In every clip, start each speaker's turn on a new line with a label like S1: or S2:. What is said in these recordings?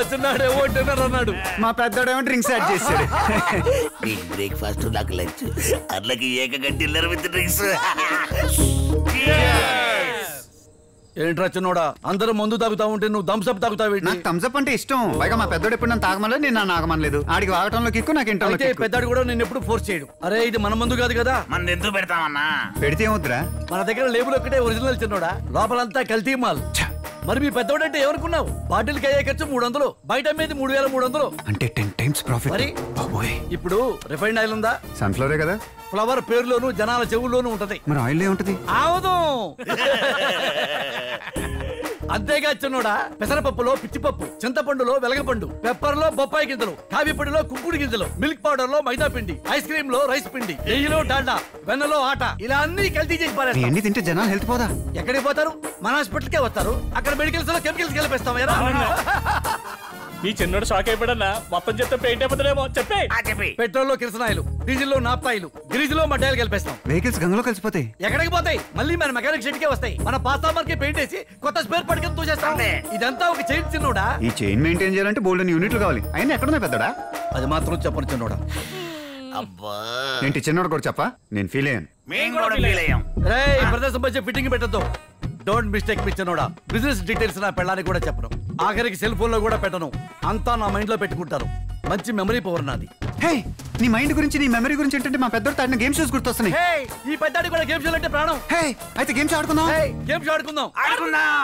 S1: చిన్నాడేమో dinner అన్నాడు
S2: మా పెద్దోడేమో drinks add చేశాడు
S3: నీకు బ్రేక్ఫాస్ట్ నాకు లంచ్ అట్లకి ఏకంగా డిన్నర్ విత్ డ్రింక్స్
S1: ఏంట్రా చిన్నోడా అందరూ మందు తాగుతా ఉంటే నువ్వు థమ్స్అప్ తాగుతావేంటి
S2: నాకు థమ్స్అప్ అంటే ఇష్టం పైగా మా పెద్దోడు ఎప్పుడు నన్ను తాగమలేదు నేను నన్ను ఆగమనలేదు ఆడికి వాగటంలో కిక్కు నాకు ఇంటర్లో
S1: అయితే
S2: కిక్కు
S1: పెద్దాడు కూడా నేను ఎప్పుడు ఫోర్స్ చేయడు అరే ఇది మన మందు కాదు కదా
S3: మన ఎందుకు పెడతామన్నా
S2: పెడితే ఏమవుతురా
S1: మన దగ్గర లేబుల్ ఒక్కటే ఒరిజినల్ చిన్నోడా లోపలంతా కల్తీ మాల్ మరి మీ పెద్దోడంటే ఎవరుకున్నావు బాటిల్కి అయ్యే ఖర్చు మూడు వందలు బయట అమ్మేది మూడు వేల మూడు వందలు
S2: అంటే టెన్ టైమ్స్ ప్రాఫిట్
S1: మరి?
S2: బాబోయ్
S1: ఇప్పుడు రిఫైండ్ ఆయిల్ ఉందా
S2: సన్ఫ్లవరే కదా
S1: ఫ్లవర్ పేరులోను జనాల చెవుల్లోనూ ఉంటది
S2: మరి ఆయిల్ ఏముంటది
S1: ఆవదు అంతేగా చిన్నోడా పెసరపప్పులో పిచ్చిపప్పు చింతపండులో వెలగపండు పెప్పర్ లో బొప్పాయి గింజలు కాఫీ పొడిలో కుంకుడు గింజలు మిల్క్ పౌడర్ లో మైదా పిండి ఐస్ క్రీమ్ లో రైస్ పిండి నెయ్యిలో డాల్డా వెన్నలో ఆట ఇలా అన్ని కల్తీ చేసి పారేస్తాం
S2: ఇవన్నీ తింటే జనాలు హెల్త్ పోదా
S1: ఎక్కడికి పోతారు మన హాస్పిటల్ కే వస్తారు అక్కడ మెడికల్స్ లో కెమికల్స్ కలిపేస్తాం ఎరా?
S4: ఈ చిన్నోడు షాక్ అయిపోయాడన్నా మొత్తం చెప్తే పెయింట్ అయిపోతుందేమో చెప్పే
S3: ఆ చెప్పి
S1: పెట్రోల్ లో కిరసనాయిలు డీజిల్ లో నాప్తాయిలు గ్రీజ్ లో మడ్డాయిలు కలిపేస్తాం
S2: వెహికల్స్ గంగలో కలిసిపోతాయి
S1: ఎక్కడికి పోతాయి మళ్ళీ మన మెకానిక్ షెడ్ కే వస్తాయి మన పాస్తామర్ కి పెయింట్ వేసి కొత్త స్పేర్ పట్టుకుని తూసేస్తాం
S3: అంతే.
S1: ఇదంతా ఒక చైన్ చిన్నోడా
S2: ఈ చైన్ మెయింటైన్ చేయాలంటే బోల్డెన్ యూనిట్లు కావాలి అయినా ఎక్కడున్నాయి పెద్దోడా
S1: అది మాత్రం చెప్పను చిన్నోడా
S3: అబ్బా
S2: ఏంటి చిన్నోడు కూడా చెప్పా నేను ఫీల్ అయ్యాను
S3: మేము కూడా ఫీల్ అయ్యాం
S1: రే ప్రదేశం వచ్చే ఫిట్టింగ్ పెట్టద్దు డోంట్ మిస్టేక్ మీ చిన్నోడా బిజినెస్ డీటెయిల్స్ నా పెళ్ళానికి కూడా చెప్పను ఆఖరికి సెల్ ఫోన్ లో కూడా పెట్టను అంతా నా మైండ్ లో పెట్టుకుంటారు మంచి మెమరీ పవర్ నాది
S2: హే నీ మైండ్ గురించి నీ మెమరీ గురించి ఏంటంటే మా పెద్దోడు తాడిన గేమ్ షోస్ గుర్తొస్తున్నాయి
S1: హే ఈ పెద్దాడి కూడా గేమ్ షోలు అంటే ప్రాణం
S2: హే అయితే గేమ్స్ ఆడుకుందాం
S1: హే గేమ్ షో ఆడుకుందాం
S3: ఆడుకుందాం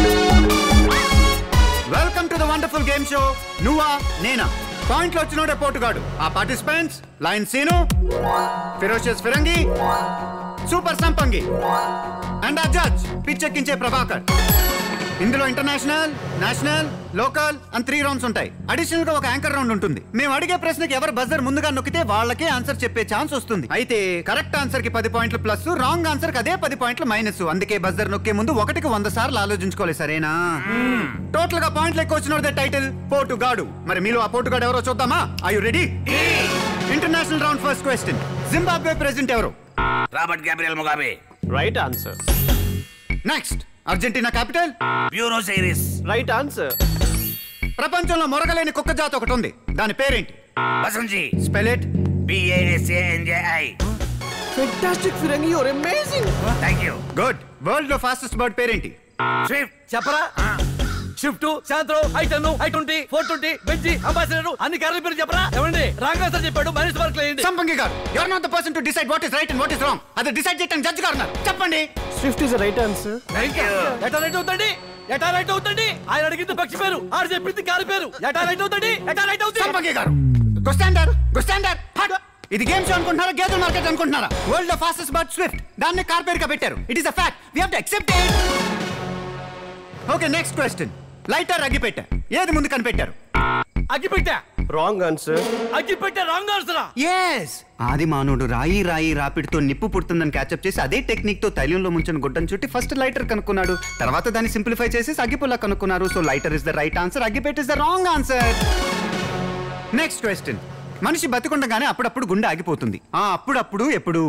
S2: welcome to the wonderful game show నువ్వా నేనా పాయింట్లు వచ్చినోడే పోటుగాడు ఆ participants lion Seenu ferocious Firangi super Sampangi and ఆ జడ్జ్ పిచ్చెక్కించే ప్రభాకర్ ఇందులో ఇంటర్నేషనల్ నేషనల్ లోకల్ అని త్రీ రౌండ్స్ ఉంటాయి అడిషనల్ గా ఒక యాంకర్ రౌండ్ ఉంటుంది మేము అడిగే ప్రశ్నకి ఎవరు బజర్ ముందుగా నొక్కితే వాళ్ళకే ఆన్సర్ చెప్పే ఛాన్స్ వస్తుంది అయితే కరెక్ట్ ఆన్సర్ కి పది పాయింట్లు ప్లస్ రాంగ్ ఆన్సర్ కి అదే పది పాయింట్లు మైనస్ అందుకే బజర్ నొక్కే ముందు ఒకటికి వంద సార్లు ఆలోచించుకోవాలి సరేనా టోటల్ గా పాయింట్లు ఎక్కువ వచ్చినదే టైటిల్ పోటుగాడు మరి మీలో ఆ పోటుగాడు ఎవరో చూద్దామా I you ready international round first question Zimbabwe president ఎవరు
S3: Robert Gabriel Mugabe
S4: right answer
S2: next Argentina capital
S3: bureaus iris
S4: right answer
S2: ప్రపంచంలో మొరగలేని కుక్క జాతి ఒకటి ఉంది దాని పేరేంటి
S3: బసంజీ
S2: spell it
S3: BASANJI
S4: fantastic ఫిరంగి your amazing
S3: thank you
S2: good world లో fastest bird పేరేంటి
S3: స్విఫ్ట్
S1: చెప్పరా shift Santro I ten I twenty four twenty Benji ambassador అన్ని కార్ల పేరు చెప్పరా ఏమండి రాంగ్ ఆన్సర్ చెప్పాడు మైనస్ మార్క్ లేండి
S2: సంపంగి గారు your not the person to decide what is right and what is wrong అది డిసైడ్ చేయడానికి జడ్జ్ గారు ఉన్నారు చెప్పండి
S4: స్విఫ్ట్ ఇస్ రైట్ ఆన్సర్
S1: ఎటా రైట్ అవుతండి ఎటా రైట్ అవుతండి ఆయన అడిగింది పక్షి పేరు ఆడు చెప్పింది కారు పేరు ఎటా రైట్ అవుతండి ఎటా రైట్ అవుతుంది
S2: సంపంగి గారు గుస్టాండర్ గుస్టాండర్ హట్ ఇది గేమ్ షో అనుకుంటున్నారా గేదెల మార్కెట్ అనుకుంటున్నారా వరల్డ్ లో ఫాస్టెస్ట్ బర్డ్ స్విఫ్ట్ దాన్ని కార్ పేరుగా పెట్టారు it is a fact we have to accept it okay next question lighter అగ్గిపెట్ట ఏది ముందు కనిపెట్టారు
S1: అగ్గిపెట్టా
S4: రాంగ్ ఆన్సర్
S1: అగ్గిపెట్టా రాంగ్ ఆన్సరా
S2: ఎస్ ఆది మానవుడు రాయి రాయి రాపిడితో నిప్పు పుడుతుందని క్యాచప్ చేసి అదే టెక్నిక్ తో తైలంలో ముంచిన గుడ్డను చుట్టి ఫస్ట్ లైటర్ కనుక్కున్నాడు తర్వాత దాన్ని సింప్లిఫై చేసి అగ్గిపుల్ల కనుక్కున్నారు so lighter is the right answer అగ్గిపెట్ is the wrong answer next question మనిషి బతికుండగానే అప్పుడప్పుడు గుండె ఆగిపోతుంది ఆ అప్పుడప్పుడు ఎప్పుడు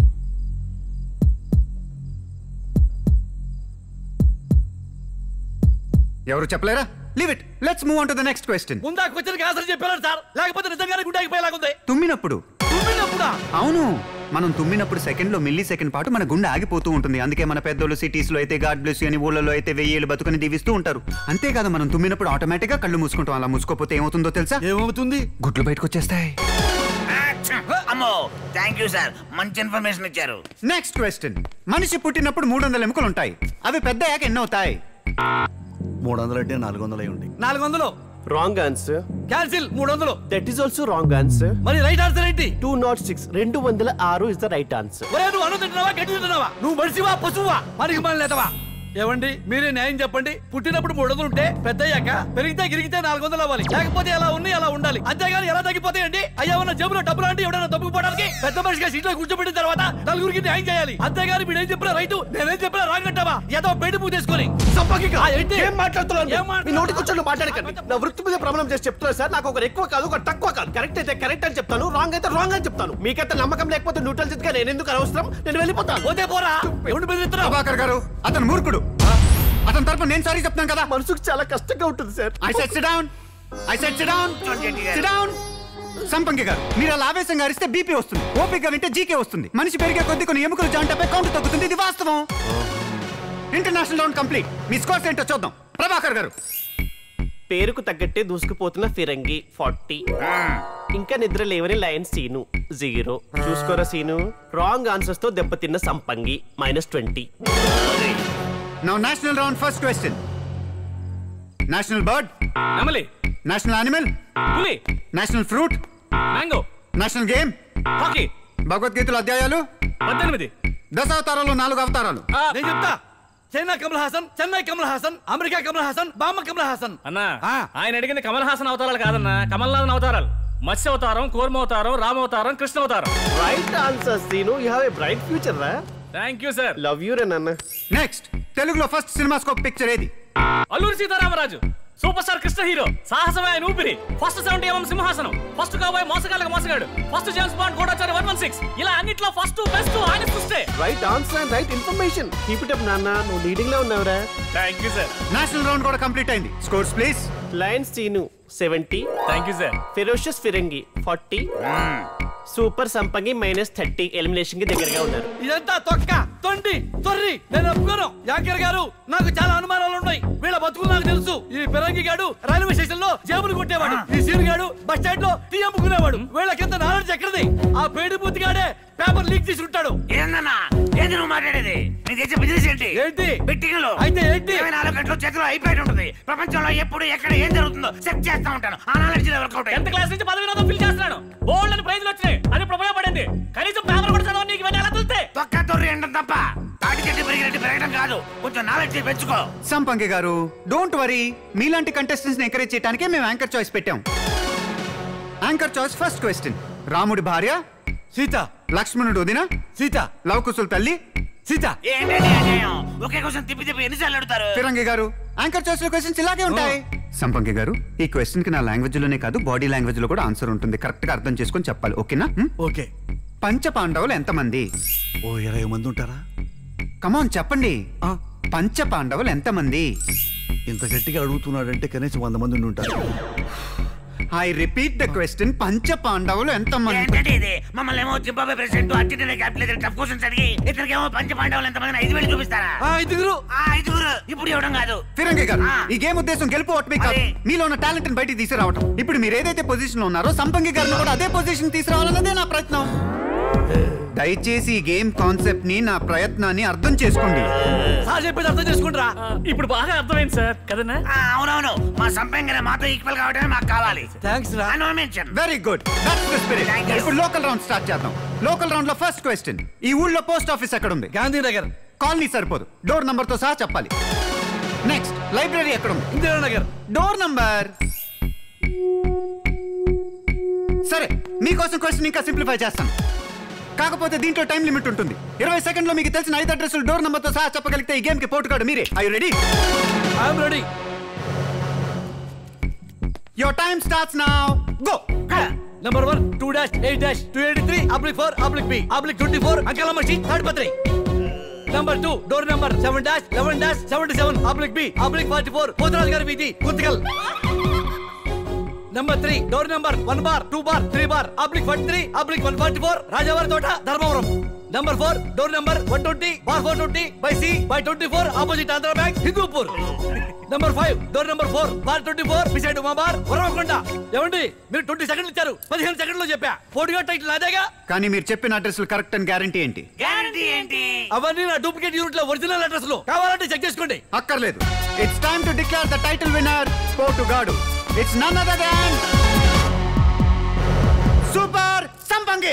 S2: ఎవరు చెప్పలేరా leave it let's move on to the next question
S1: ముందా క్వశ్చన్ ఆన్సర్ చెప్పారు సార్ లేకపోతే నిజంగానే గుండె ఆగిపోయేలాగుంది
S2: తుమ్మినప్పుడు
S1: తుమ్మినప్పుడా
S2: అవును మనం తుమ్మినప్పుడు సెకండ్ లో మిల్లీ సెకండ్ పాటు మన గుండె ఆగిపోతూ ఉంటుంది అందుకే మన పెద్దోళ్ళు సిటీస్ లో అయితే గాడ్ బ్లెస్ అని ఊళ్ళలో అయితే వెయ్యేళ్ళు బతుకుని దీవిస్తూ ఉంటారు అంతేకాదు మనం తుమ్మినప్పుడు ఆటోమేటిక్ గా కళ్ళు మూసుకుంటాం అలా మూసుకోపోతే ఏమవుతుందో తెలుసా
S1: ఏమవుతుంది
S2: గుడ్లు బయటకు వచ్చేస్తాయి
S3: అమ్మో థ్యాంక్ యూ సార్ మంచి ఇన్ఫర్మేషన్ ఇచ్చారు
S2: నెక్స్ట్ క్వశ్చన్ మనిషి పుట్టినప్పుడు మూడు వందల ఎముకలు ఉంటాయి అవి పెద్ద అయ్యాక ఎన్ని అవుతాయి
S1: మూడు వందలు అంటే నాలుగు వందలు అయి ఉంటాయి నాలుగు వందలు
S4: రాంగ్ ఆన్సర్
S1: క్యాన్సిల్ మూడు వందలు
S4: that is also wrong answer
S1: మరి రైట్ ఆన్సర్ ఏంటి
S4: టూ నాట్ సిక్స్ రెండు వందల ఆరు ఇస్ ద రైట్ ఆన్సర్
S1: ఒరే నువ్వు అన్నం తింటున్నావా గడ్డి తింటున్నావా నువ్వు మనిషివా పశువా మనకి మన లేదవా ఏమండి మీరే న్యాయం చెప్పండి పుట్టినప్పుడు మూడు వందలు ఉంటే పెద్ద అయ్యాక పెరిగితే గిరిగితే నాలుగు వందలు అవ్వాలి లేకపోతే ఎలా ఉన్నాయి అలా ఉండాలి అంతేగాని ఎలా తగ్గిపోతాయండి అయ్యా ఉన్న జేబులో డబ్బులు అంటే ఎవడైనా తప్పుకోవడానికి పెద్ద మనిషిగా సీట్లో కూర్చోబెట్టిన తర్వాత నలుగురికి న్యాయం చేయాలి అంతేగాని మీరు ఏం చెప్పినా రైతు నేనేం చెప్పినా రాంగ్ అంటావా ఏదో బయట పూ తీసుకొని ఆ, ఏంటి?
S4: ఏం మాట్లాడుతున్నాను
S1: ఏం
S4: మీ
S1: మాట్లాడుతున్నావు?
S4: నోటి కూర్చొని మాట్లాడకండి నా వృత్తి మీద ప్రమాణం చేసి చెప్తున్నారు సార్ నాకు ఒకరు ఎక్కువ కాదు ఒక తక్కువ కాదు కరెక్ట్ అయితే కరెక్ట్ అని చెప్తాను రాంగ్ అయితే రాంగ్ అని చెప్తాను మీకైతే నమ్మకం లేకపోతే న్యూట్రల్ గా నేను ఎందుకు అనవసరం నేను వెళ్ళిపోతాను
S1: పోతే పోరా ఎవడు బెదిరిస్తున్నావు
S2: ప్రభాకర్ గారు అతను మూర్ఖుడు అతని తరపు నేను సారీ చెప్తాను కదా
S4: మనసుకు చాలా కష్టంగా ఉంటుంది sir
S2: I set down I set sit down sit down Sampangi గారు మీరు అలా ఆవేశంగా అరిస్తే బీపీ వస్తుంది ఓపిక వింటే జీకే వస్తుంది మనిషి పెరిగే కొద్ది కొన్ని ఎముకలు జాంటపై కౌంట్ తగ్గుతుంది ఇది వాస్తవం ఇంటర్నేషనల్ రౌండ్ కంప్లీట్ మీ స్కోర్స్ ఏంటో చూద్దాం ప్రభాకర్ గారు
S4: పేరుకు తగ్గట్టే దూసుకుపోతున్న ఫిరంగి ఫార్టీ ఇంకా నిద్ర లేవని లయన్ సీను జీరో చూసుకోరా సీను రాంగ్ ఆన్సర్స్ తో దెబ్బతిన్న Sampangi minus twenty
S2: now national round first question national bird
S5: నెమలి
S2: నేషనల్ యానిమల్
S5: పులి
S2: national fruit
S5: mango
S2: national game
S5: hockey
S2: భగవద్గీతల అధ్యాయాలు
S5: పద్దెనిమిది
S2: దశావతారాలు నాలుగు అవతారాలు
S5: ఆ,
S1: నేను చెప్తా చైనా కమల్ హాసన్ చెన్నై కమల్ హాసన్ అమెరికా కమల్ హాసన్ బామ్మ కమల్ హాసన్
S5: అన్నా
S1: ఆ.
S5: ఆయన అడిగింది కమల్ హాసన్ అవతారాలు కాదన్నా కమల్నాథన్ అవతారాలు మత్స్య అవతారం కూర్మ అవతారం రామ అవతారం కృష్ణ అవతారం
S4: right answer Seenu you have a bright future రా
S5: thank you sir
S4: love you రే నాన్న
S2: నెక్స్ట్ తెలుగులో ఫస్ట్ సినిమాస్కోప్ పిక్చర్ ఏది
S5: Alluri Sitaramaraju super star Krishna hero సాహసమే ఆయన ఊపిరి first seventy MM Simhasanam first కాబోయే Mosagallaki Mosagadu first James Bond Gudachari one one six ఇలా అన్నిట్లో ఫస్ట్ బెస్ట్ ఆయన చూస్తే
S4: right answer and right information keep it up నాన్న నువ్వు లీడింగ్ లో ఉన్నావురా
S5: thank you sir
S2: national round కూడా కంప్లీట్ అయింది scores please
S4: lion Seenu seventy
S5: thank you sir
S4: ferocious Firangi forty super Sampangi minus thirty elimination కి దగ్గరగా ఉన్నారు
S1: ఇదంతా తొక్క తొండి తొర్రి నేను ఒప్పుకోను యాంకర్ గారు నాకు చాలా అనుమానాలు ఉన్నాయి వీళ్ళ బతుకులు నాకు తెలుసు ఈ పిరంగి గాడు రైల్వే స్టేషన్ లో జేబులు కొట్టేవాడు ఈ సీన్ గాడు బస్ స్టాండ్ లో టీ అమ్ముకునేవాడు వీళ్ళకింత నాలెడ్జ్ ఎక్కడిది ఆ పేడి బుద్ధి గాడే పేపర్ లీక్ చేసి ఉంటాడు
S3: ఏందన్నా ఏంది నువ్వు మాట్లాడేది నీ తెచ్చే బిజినెస్ ఏంటి
S1: ఏంటి?
S3: బెట్టింగ్లు
S1: అయితే ఏంటి?
S3: ఇరవై నాలుగు గంటలు చేతిలో అయిపోయి ఉంటుంది ప్రపంచంలో ఎప్పుడు ఎక్కడ ఏం జరుగుతుందో సెట్ చేస్తా ఉంటాను ఆ నాలెడ్జ్ వర్కౌట్
S5: టెన్త్ క్లాస్ నుంచి పదవి వినోదం ఫిల్ చేస్తున్నాను బోల్డ్ అని ప్రైజ్లు వచ్చినాయి అది ఇప్పుడు ఉపయోగపడింది కనీసం పేపర్ కూడా చదవని నీకు ఇవన్నీ ఎలా తెలితే
S3: తొక్క తొర్రి ఎండం తప్ప తాటి చెట్టు పెరిగినట్టు పెరగడం కాదు కొంచెం నాలెడ్జ్ పెంచుకో
S2: సంపంగి గారు డోంట్ వరీ మీలాంటి కంటెస్టెంట్స్ ని ఎంకరేజ్ చేయడానికే మేము యాంకర్ చాయిస్ పెట్టాం యాంకర్ చాయిస్ ఫస్ట్ క్వశ్చన్ రాముడి భార్య
S1: సీత
S2: లక్ష్మణుడు వదిన
S1: సీత
S2: లవ్ కుశల్ తల్లి
S1: సీత
S3: ఏంటండి అన్యాయం ఒకే క్వశ్చన్ తిప్పి తిప్పి ఎన్నిసార్లు అడుగుతారు
S2: ఫిరంగి గారు యాంకర్ చాయిస్ లో క్వశ్చన్స్ ఇలాగే ఉంటాయి సంపంగి గారు ఈ క్వశ్చన్ కి నా లాంగ్వేజ్ లోనే కాదు బాడీ లాంగ్వేజ్ లో కూడా ఆన్సర్ ఉంటుంది కరెక్ట్ గా అర్థం చేసుకొని చెప్పాలి ఓకేనా హ్మ్?
S1: ఓకే
S2: పంచ పాండవులు ఎంతమంది
S1: ఓ ఇరవై మంది ఉంటారా
S2: కమాన్ చెప్పండి
S1: ఆ,
S2: పంచ పాండవులు ఎంతమంది
S1: ఇంత గట్టిగా అడుగుతున్నాడంటే కనీసం వంద మంది ఉండి ఉంటారు
S2: ఐ రిపీట్ ద క్వశ్చన్ పంచ పాండవులు ఎంతమంది
S3: ఏంటంటే ఇది మమ్మల్ని ఏమో Zimbabwe president Argentina capital tough questions అడిగి ఇతనికేమో పంచ పాండవులు ఎంతమంది ఐదు వేలు చూపిస్తారా
S1: ఆ, ఐదుగురు
S3: ఆ ఐదుగురు ఇప్పుడు ఇవ్వడం కాదు
S2: ఫిరంగి గారు
S3: ఆ.
S2: ఈ గేమ్ ఉద్దేశం గెలుపు ఓటమి కాదు
S3: అదే.
S2: మీలో ఉన్న టాలెంట్ బయటికి తీసుకురావటం ఇప్పుడు మీరు ఏదైతే పొజిషన్ లో ఉన్నారో సంపంగి గారిని కూడా అదే పొజిషన్ తీసుకురావాలన్నదే నా ప్రయత్నం దయచేసి ఈ గేమ్ కాన్సెప్ట్ ని నా ప్రయత్నాన్ని అర్థం చేసుకోండి
S1: సార్ చెప్పేది అర్థం చేసుకుంటారా
S5: ఇప్పుడు బాగా అర్థమైంది సార్ కదన్నా
S3: ఆ, అవునవును మా సంపంగిన మాతో ఈక్వల్ కావడమే మాకు కావాలి
S1: థ్యాంక్స్ రా
S3: no mention
S2: very good that's the spirit
S3: Thank you.
S2: ఇప్పుడు లోకల్ రౌండ్ స్టార్ట్ చేద్దాం లోకల్ రౌండ్ లో ఫస్ట్ క్వశ్చన్ ఈ ఊళ్ళో పోస్ట్ ఆఫీస్ ఎక్కడ ఉంది
S1: గాంధీనగర్
S2: కాలనీ సరిపోదు డోర్ నంబర్ తో సహా చెప్పాలి నెక్స్ట్ లైబ్రరీ ఎక్కడ ఉంది
S1: ఇందిరానగర్
S2: డోర్ నంబర్ సరే మీకోసం క్వశ్చన్ ఇంకా సింప్లిఫై చేస్తాను కాకపోతే దీంట్లో టైం లిమిట్ ఉంటుంది ఇరవై సెకండ్ లో మీకు తెలిసిన ఐదు అడ్రస్లు డోర్ నంబర్ తో సహా చెప్పగలిగితే ఈ గేమ్ కి పోటుగాడు మీరే I ready
S1: I'm ready
S2: your time starts now go
S1: number one two dash eight dash two eighty three oblique four oblique B oblique twenty four అంకలమషి థర్డ్ పత్రి number two door number seven dash eleven dash seventy seven oblique B oblique forty four Potharaju గారి వీధి Guntakal number three door number one bar two bar three bar oblique forty three oblique one forty four రాజావారి తోట Dharmavaram number four door number one twenty bar four twenty by C by twenty four opposite Andhra bank Hindupur number five door number four bar twenty four beside Uma bar Uravakonda ఏమండి మీరు twenty సెకండ్లు ఇచ్చారు పదిహేను సెకండ్లో చెప్పా పోటీగా టైటిల్ అదేగా
S2: కానీ మీరు చెప్పిన అడ్రస్లు కరెక్ట్ అని గ్యారంటీ ఏంటి
S3: గ్యారంటీ ఏంటి
S1: అవన్నీ నా డూప్లికేట్ యూనిట్ లో ఒరిజినల్ అడ్రస్ లో కావాలంటే చెక్ చేసుకోండి
S2: అక్కర్లేదు it's time to declare the title winner పోటుగాడు it's none other than super Sampangi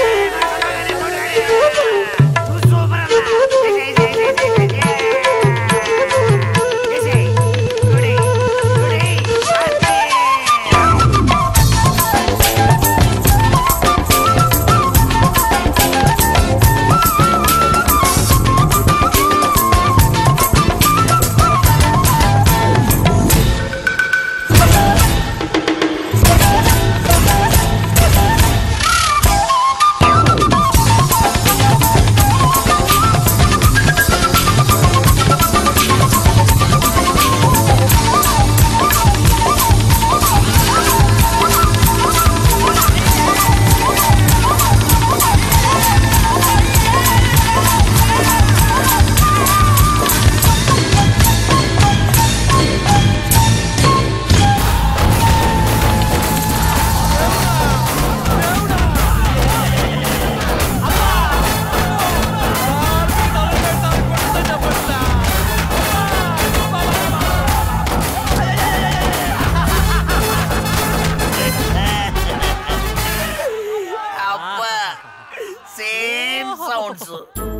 S3: super అన్న ఏసేయ్, ఏసేయ్, ఏసేయ్, ఏసేయ్. ఏసేయ్. గుడి, గుడి, అంతే.
S2: Go!
S3: బౌన్స్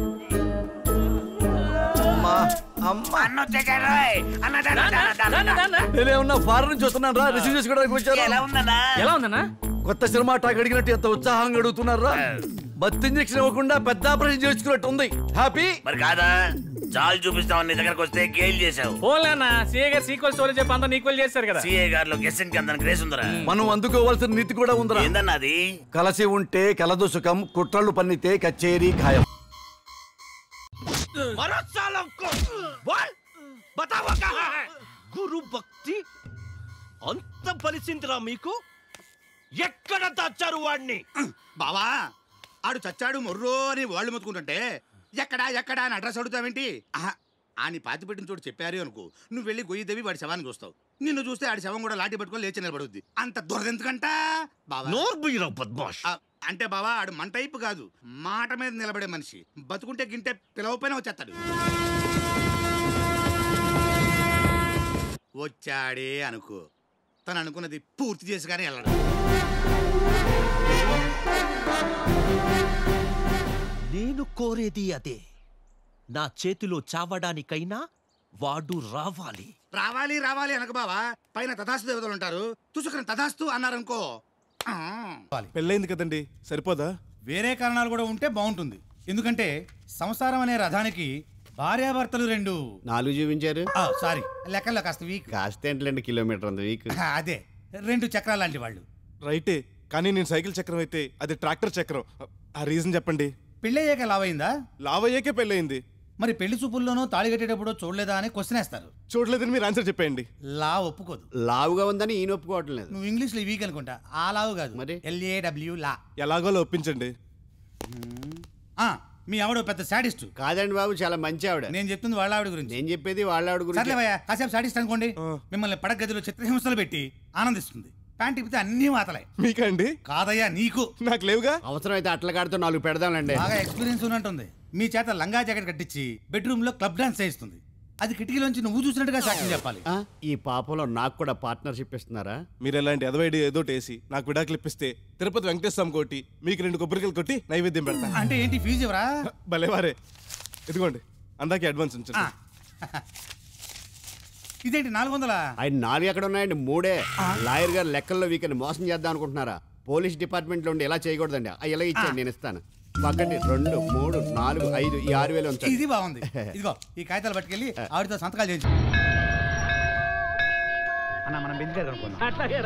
S1: అమ్మా అమ్మా
S3: అన్న వచ్చేసాడు రోయ్. అన్న దా, దా, దా, దా, దా, దా.
S1: నేనేమన్నా ఫారెన్ నుంచి వస్తున్నాను రా రిసీవ్ చేసుకోవడానికి వచ్చాను
S3: ఎలా ఉందన్నా
S5: ఎలా ఉందన్నా
S1: కొత్త సినిమా టాక్ అడిగినట్టు ఎంత ఉత్సాహంగా అడుగుతున్నారా బత్ ఇంజెక్షన్ ఇవ్వకుండా పెద్ద ఆపరేషన్ చేసుకున్నట్టు ఉంది హ్యాపీ
S3: మరి కాదా చాలు చూపిస్తాం నీ దగ్గరకు వస్తే గేల్ చేసావు
S5: పోన్లే అన్న సీఏ గారు సీక్వెల్ స్టోరీ చెప్పి అంతా ఈక్వల్ చేశారు కదా
S3: సిఏ గారిలో గెస్సెన్ కి అందని గ్రేస్ ఉందరా
S1: మనం అందుకోవాల్సిన నీతి కూడా ఉందిరా
S3: ఏందన్నా అది
S1: కలసి ఉంటే కలదు సుఖం కుట్రలు పన్నితే కచేరీ ఖాయం
S6: గురు భక్తి అంత బలిసిందిరా మీకు ఎక్కడ దాచారు వాడిని
S7: బావా ఆడు చచ్చాడు మొర్రో అని వాళ్ళు మొత్తుకుంటుంటే ఎక్కడా ఎక్కడా అని అడ్రస్ అడుగుతావేంటి ఆహా, ఆని పాతి పెట్టిన చోటు చెప్పారు అనుకో నువ్వు వెళ్ళి గొయ్యి దేవి వాడి శవాన్ని చూస్తావు నిన్ను చూస్తే ఆడి శవం కూడా లాఠీ పట్టుకొని లేచి నిలబడుద్ది అంత దొరదెందుకంట బావా
S6: నోర్బుయ్యరా బద్మాష్
S7: ఆ, అంటే బావా ఆడు మన టైపు కాదు మాట మీద నిలబడే మనిషి బతుకుంటే గింటే పిలవపైన వచ్చేస్తాడు వచ్చాడే అనుకో తను అనుకున్నది పూర్తి చేసి కానీ వెళ్ళడు
S6: నేను కోరేది అదే నా చేతిలో చావడానికైనా వాడు రావాలి
S7: రావాలి రావాలి అనక బావా పైన తథాస్తు దేవతలు ఉంటారు తుసుకుని తథాస్తు అన్నారనుకో ఆ.
S8: పెళ్ళైంది కదండి సరిపోదా
S9: వేరే కారణాలు కూడా ఉంటే బాగుంటుంది ఎందుకంటే సంసారం అనే రథానికి భార్యాభర్తలు రెండు
S2: నాలుగు చూపించారు
S9: ఆ, సారీ లెక్కల్లో కాస్త వీక్
S2: కాస్త ఏంటండి కిలోమీటర్ ఉంది వీక్
S9: ఆ, అదే రెండు చక్రాలు లాంటి వాళ్ళు
S8: రైటే కానీ నేను సైకిల్ చక్రం అయితే అది ట్రాక్టర్ చక్రం ఆ రీజన్ చెప్పండి
S9: పెళ్ళయ్యాక లావైందా
S8: లావయ్యాకే పెళ్ళయింది
S9: మరి పెళ్లి చూపుల్లోనూ తాళి కట్టేటప్పుడు చూడలేదా అని క్వశ్చన్ వేస్తారు
S8: చూడలేదని మీరు ఆన్సర్ చెప్పేయండి
S9: లా ఒప్పుకోదు
S2: లావుగా ఉందని ఈయన ఒప్పుకోవటం లేదు
S9: నువ్వు ఇంగ్లీష్ లో వీక్ అనుకుంటా ఆ లావు కాదు
S2: మరి?
S9: ఎల్ఏడబ్ల్యూ లా
S8: ఎలాగోలో ఒప్పించండి
S9: ఆ, మీ ఆవిడ పెద్ద సాడిస్ట్
S2: కాదండి బాబు చాలా మంచి ఆవిడ
S9: నేను చెప్తుంది వాళ్ళ ఆవిడ గురించి
S2: నేను చెప్పేది వాళ్ళ ఆవిడ గురించి
S9: సర్లేవయ్యా కాసేపు సాడిస్ట్ అనుకోండి
S8: ఆ.
S9: మిమ్మల్ని పడక గదిలో చిత్రహింసలు పెట్టి ఆనందిస్తుంది ప్యాంట్ ఇప్పితే అన్నీ మాతలే
S8: మీకండి
S9: కాదయ్యా నీకు
S8: నాకు లేవుగా
S2: అవసరం అయితే అట్ల కాడుతో నాలుగు పెడదాంలేండి
S9: బాగా ఎక్స్పీరియన్స్ ఉన్నట్టుంది మీ చేత లంగా జాకెట్ కట్టించి బెడ్రూమ్ లో క్లబ్ డాన్స్ చేయిస్తుంది అది కిటికీలోంచి నువ్వు చూసినట్టుగా సాక్ష్యం చెప్పాలి
S2: ఆ, ఈ పాపంలో నాకు కూడా పార్ట్నర్షిప్ ఇస్తున్నారా
S8: మీరు ఎలాంటి ఎదవైడి ఏదో వేసి నాకు విడాకులు ఇప్పిస్తే తిరుపతి వెంకటేశ్వర స్వామి కొట్టి మీకు రెండు కొబ్బరికలు కొట్టి నైవేద్యం పెడతా
S9: అంటే ఏంటి ఫీజు ఎవరా
S8: భలేవారే ఇదిగోండి అందాకే అడ్వాన్స్ ఉంచండి
S9: ఇదేంటి నాలుగు వందల
S2: ఆయన నాలుగు ఎక్కడ ఉన్నాయండి మూడే లాయర్ గారు లెక్కల్లో వీకని మోసం చేద్దాం అనుకుంటున్నారా పోలీస్ డిపార్ట్మెంట్ లో ఉండి ఎలా చేయకూడదండి ఆ, ఇలా ఇచ్చాను నేను ఇస్తాను ఒకటి రెండు మూడు నాలుగు ఐదు ఈ ఆరు వేలు ఉంచండి
S9: ఇది బాగుంది ఇదిగో ఈ కాగితాలు పట్టుకెళ్ళి ఆవిడతో సంతకాలు చేయించు
S2: అన్న మనం బెంచ్ దగ్గర అనుకున్నాం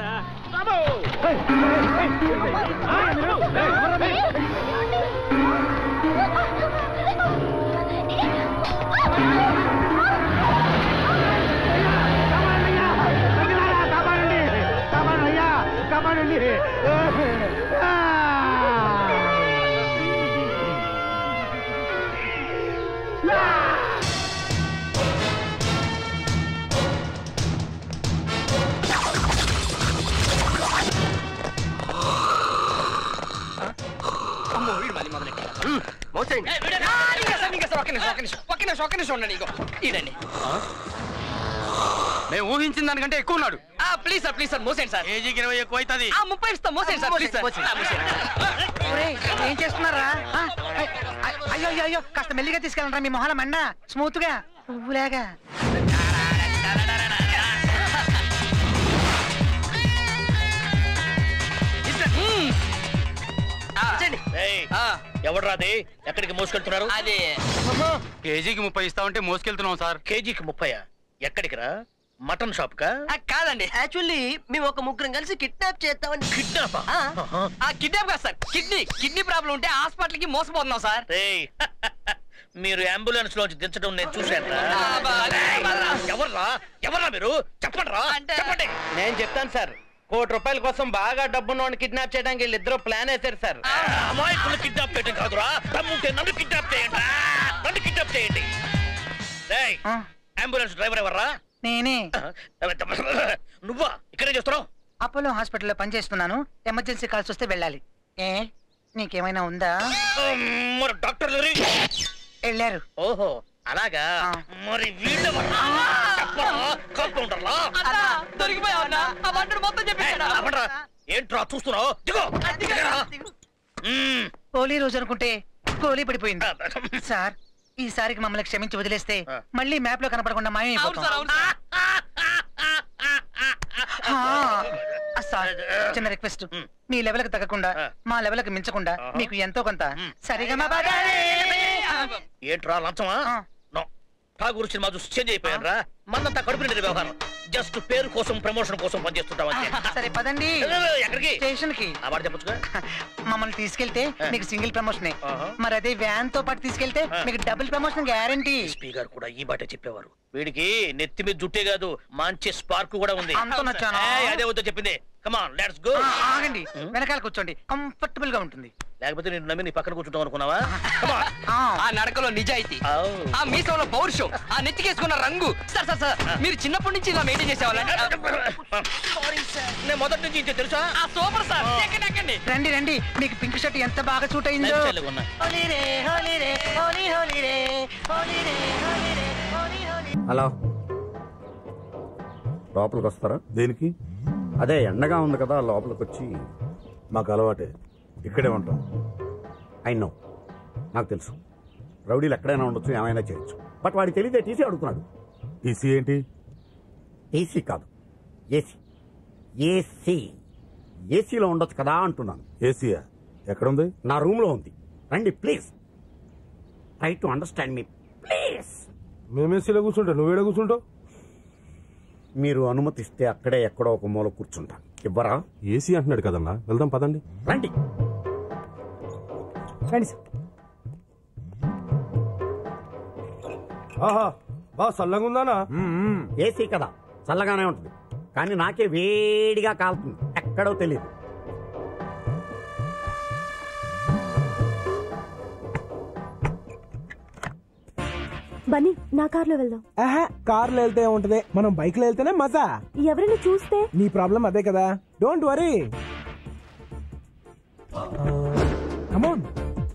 S1: మేము ఊహించిన దానికంటే ఎక్కువ ఉన్నాడు
S5: ప్లీజ్ సార్ ప్లీజ్ సార్ మోసేయండి సార్
S1: కేజీకి ఇరవై ఎక్కువ అవుతుంది
S5: ముప్పై ఇస్తాం మోసేయండి సార్ ప్లీజ్ సార్
S10: ఏం చేస్తున్నారా ఆ, అయ్, అయ్, అయ్యో అయ్యో అయ్యో కాస్త మెల్లిగా తీసుకెళ్ళండి మీ మొహాల మండ స్మూత్ గా పువ్వులాగా
S3: ఎవడ్రాది ఎక్కడికి మోసుకెళ్తున్నారు
S5: అది
S1: కేజీకి ముప్పై ఇస్తా ఉంటే మోసుకెళ్తున్నాం సార్
S3: కేజీకి ముప్పై ఎక్కడికి రా మటన్ షాప్ కా
S5: కాదండి యాక్చువల్లీ మేము ఒక ముగ్గురం కలిసి కిడ్నాప్ చేస్తామని
S3: కిడ్నాపా
S5: ఆ కిడ్నాప్ కాదు సార్ కిడ్నీ కిడ్నీ ప్రాబ్లం ఉంటే హాస్పిటల్ కి మోసపోతున్నాం సార్
S3: రేయ్ మీరు అంబులెన్స్ లోంచి దించడం నేను చూశాను ఎవర్రా ఎవర్రా మీరు చెప్పండి రా
S5: అంటే-
S3: చెప్పండి
S4: నేను చెప్తాను సార్ కోటి రూపాయల కోసం బాగా డబ్బున్నోడిని కిడ్నాప్ చేయడానికి వీళ్ళిద్దరూ ప్లాన్ వేశారు సార్
S3: అమాయకులు కిడ్నాప్ చేయడం కాదురా దమ్ముంటే నన్ను కిడ్నాప్ చేయండి రా. నన్ను కిడ్నాప్ చేయండి రేయ్
S10: ఆ,
S3: అంబులెన్స్ డ్రైవర్ ఎవర్రా
S10: నేనే
S3: నువ్వా ఇక్కడే చేస్తున్నావు
S10: అపోలో హాస్పిటల్లో పనిచేస్తున్నాను ఎమర్జెన్సీ కాల్స్ వస్తే వెళ్ళాలి ఏ నీకేమైనా ఉందా
S3: మరి డాక్టర్ లేరు
S10: వెళ్ళారు
S3: ఓహో అలాగా
S10: ఆ.
S3: మరి వీళ్ళెవర్రా చెప్పరా కాంపౌండర్లా
S5: దొరికిపోయావన్నా ఆ బంటుడు మొత్తం చెప్పేశాడు
S3: ఏంట్రా చూస్తున్నావు దిగో దిగరా. మ్మ్.
S10: హోలీ రోజు అనుకుంటే గోలీ పడిపోయింది సార్ ఈసారికి మమ్మల్ని క్షమించి వదిలేస్తే మళ్ళీ మ్యాప్ లో కనపడకుండా మాయమైపోతాం ఆ, సార్ చిన్న రిక్వెస్ట్ మీ లెవెల్ కి తగ్గకుండా మా లెవెల్ కి మించకుండా మీకు ఎంతో కొంత సరిగా మా
S3: ఏంట్రా లంచమా నో ఠాగూర్ సినిమా చూసి చేంజ్ అయిపోయాను రా మనంతా కడుపు నిండిన వ్యవహారం జస్ట్ పేరు కోసం ప్రమోషన్ కోసం పనిచేస్తుంటాం అంతే
S10: సరే పదండి
S3: లే, లే, ఎక్కడికి
S10: స్టేషన్ కి
S3: ఆ మాట చెప్పొచ్చుగా
S10: మమ్మల్ని తీసుకెళ్తే మీకు సింగిల్ ప్రమోషన్ మరి అదే వ్యాన్ తో పాటు తీసుకెళ్తే మీకు డబుల్ ప్రమోషన్ గ్యారంటీ
S3: ఎస్పీ గారు కూడా ఈ బాటే చెప్పేవారు వీడికి నెత్తి మీద జుట్టే కాదు మంచి స్పార్క్ కూడా ఉంది
S10: అంత నచ్చానా?
S3: ఏయ్, అదే వద్దో చెప్పింది కమాన్ లెట్స్ గో
S10: ఆగండి వెనకాల కూర్చోండి కంఫర్టబుల్ గా ఉంటుంది
S3: లేకపోతే నేను నమ్మి నీ పక్కన కూర్చుంటాం అనుకున్నావా
S11: ఆ నడకలో నిజాయితీ ఆ మీసంలో పౌరుషం ఆ నెత్తికేసుకున్న రంగు సార్ సార్ సార్ మీరు చిన్నప్పటి నుంచి ఇలా మెయింటైన్ చేసేవాళ్ళండి
S3: నేను మొదటి నుంచి ఇంతే తెలుసా
S11: ఆ సూపర్ సార్ ఎక్కండి ఎక్కండి
S10: రండి రండి మీకు పింక్ షర్ట్ ఎంత బాగా సూట్ అయిందో
S3: లైఫ్ స్టైల్ ఉన్నా
S10: హోలీ రే హోలీ రే హోలీ హోలీ రే హోలీ రే హోలీ రే హోలీ హోలీ
S12: హలో లోపలికి వస్తారా దేనికి అదే ఎండగా ఉంది కదా లోపలికి వచ్చి మాకు అలవాటే ఇక్కడే ఉంటాం ఐ నో నాకు తెలుసు రౌడీలు ఎక్కడైనా ఉండొచ్చు ఏమైనా చేయొచ్చు బట్ వాడికి తెలియదే టీసీ అడుగుతున్నాడు టీసీ ఏంటి టీసీ కాదు ఏసీ ఏసీ ఏసీలో ఉండొచ్చు కదా అంటున్నాను ఏసీయా ఎక్కడుంది నా రూమ్లో ఉంది రండి please try to understand me please
S13: మేము ఏసీలో కూర్చుంటాం నువ్వు ఏడ కూర్చుంటావు
S12: మీరు అనుమతిస్తే అక్కడే ఎక్కడో ఒక మూల కూర్చుంటాను ఇవ్వరా
S13: ఏసీ అంటున్నాడు కదన్నా వెళ్దాం పదండి
S12: రండి
S10: రండి సార్
S13: ఆహా బా చల్లగా ఉందానా
S12: ఏసీ కదా చల్లగానే ఉంటుంది కానీ నాకే వేడిగా కాలుతుంది ఎక్కడో తెలియదు
S14: బన్నీ నా కార్లో వెళ్దాం
S15: ఆహా కార్లో వెళ్తే ఉంటది మనం బైక్ లో వెళ్తేనే మజా
S14: ఎవరైనా చూస్తే
S15: నీ ప్రాబ్లం అదే కదా డోంట్ వరీ కమోన్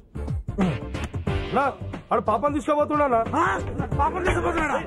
S13: నా ఆడు పాపం తీసుకోబోతున్నానా
S15: పాపం తీసుకుపోతున్నాడా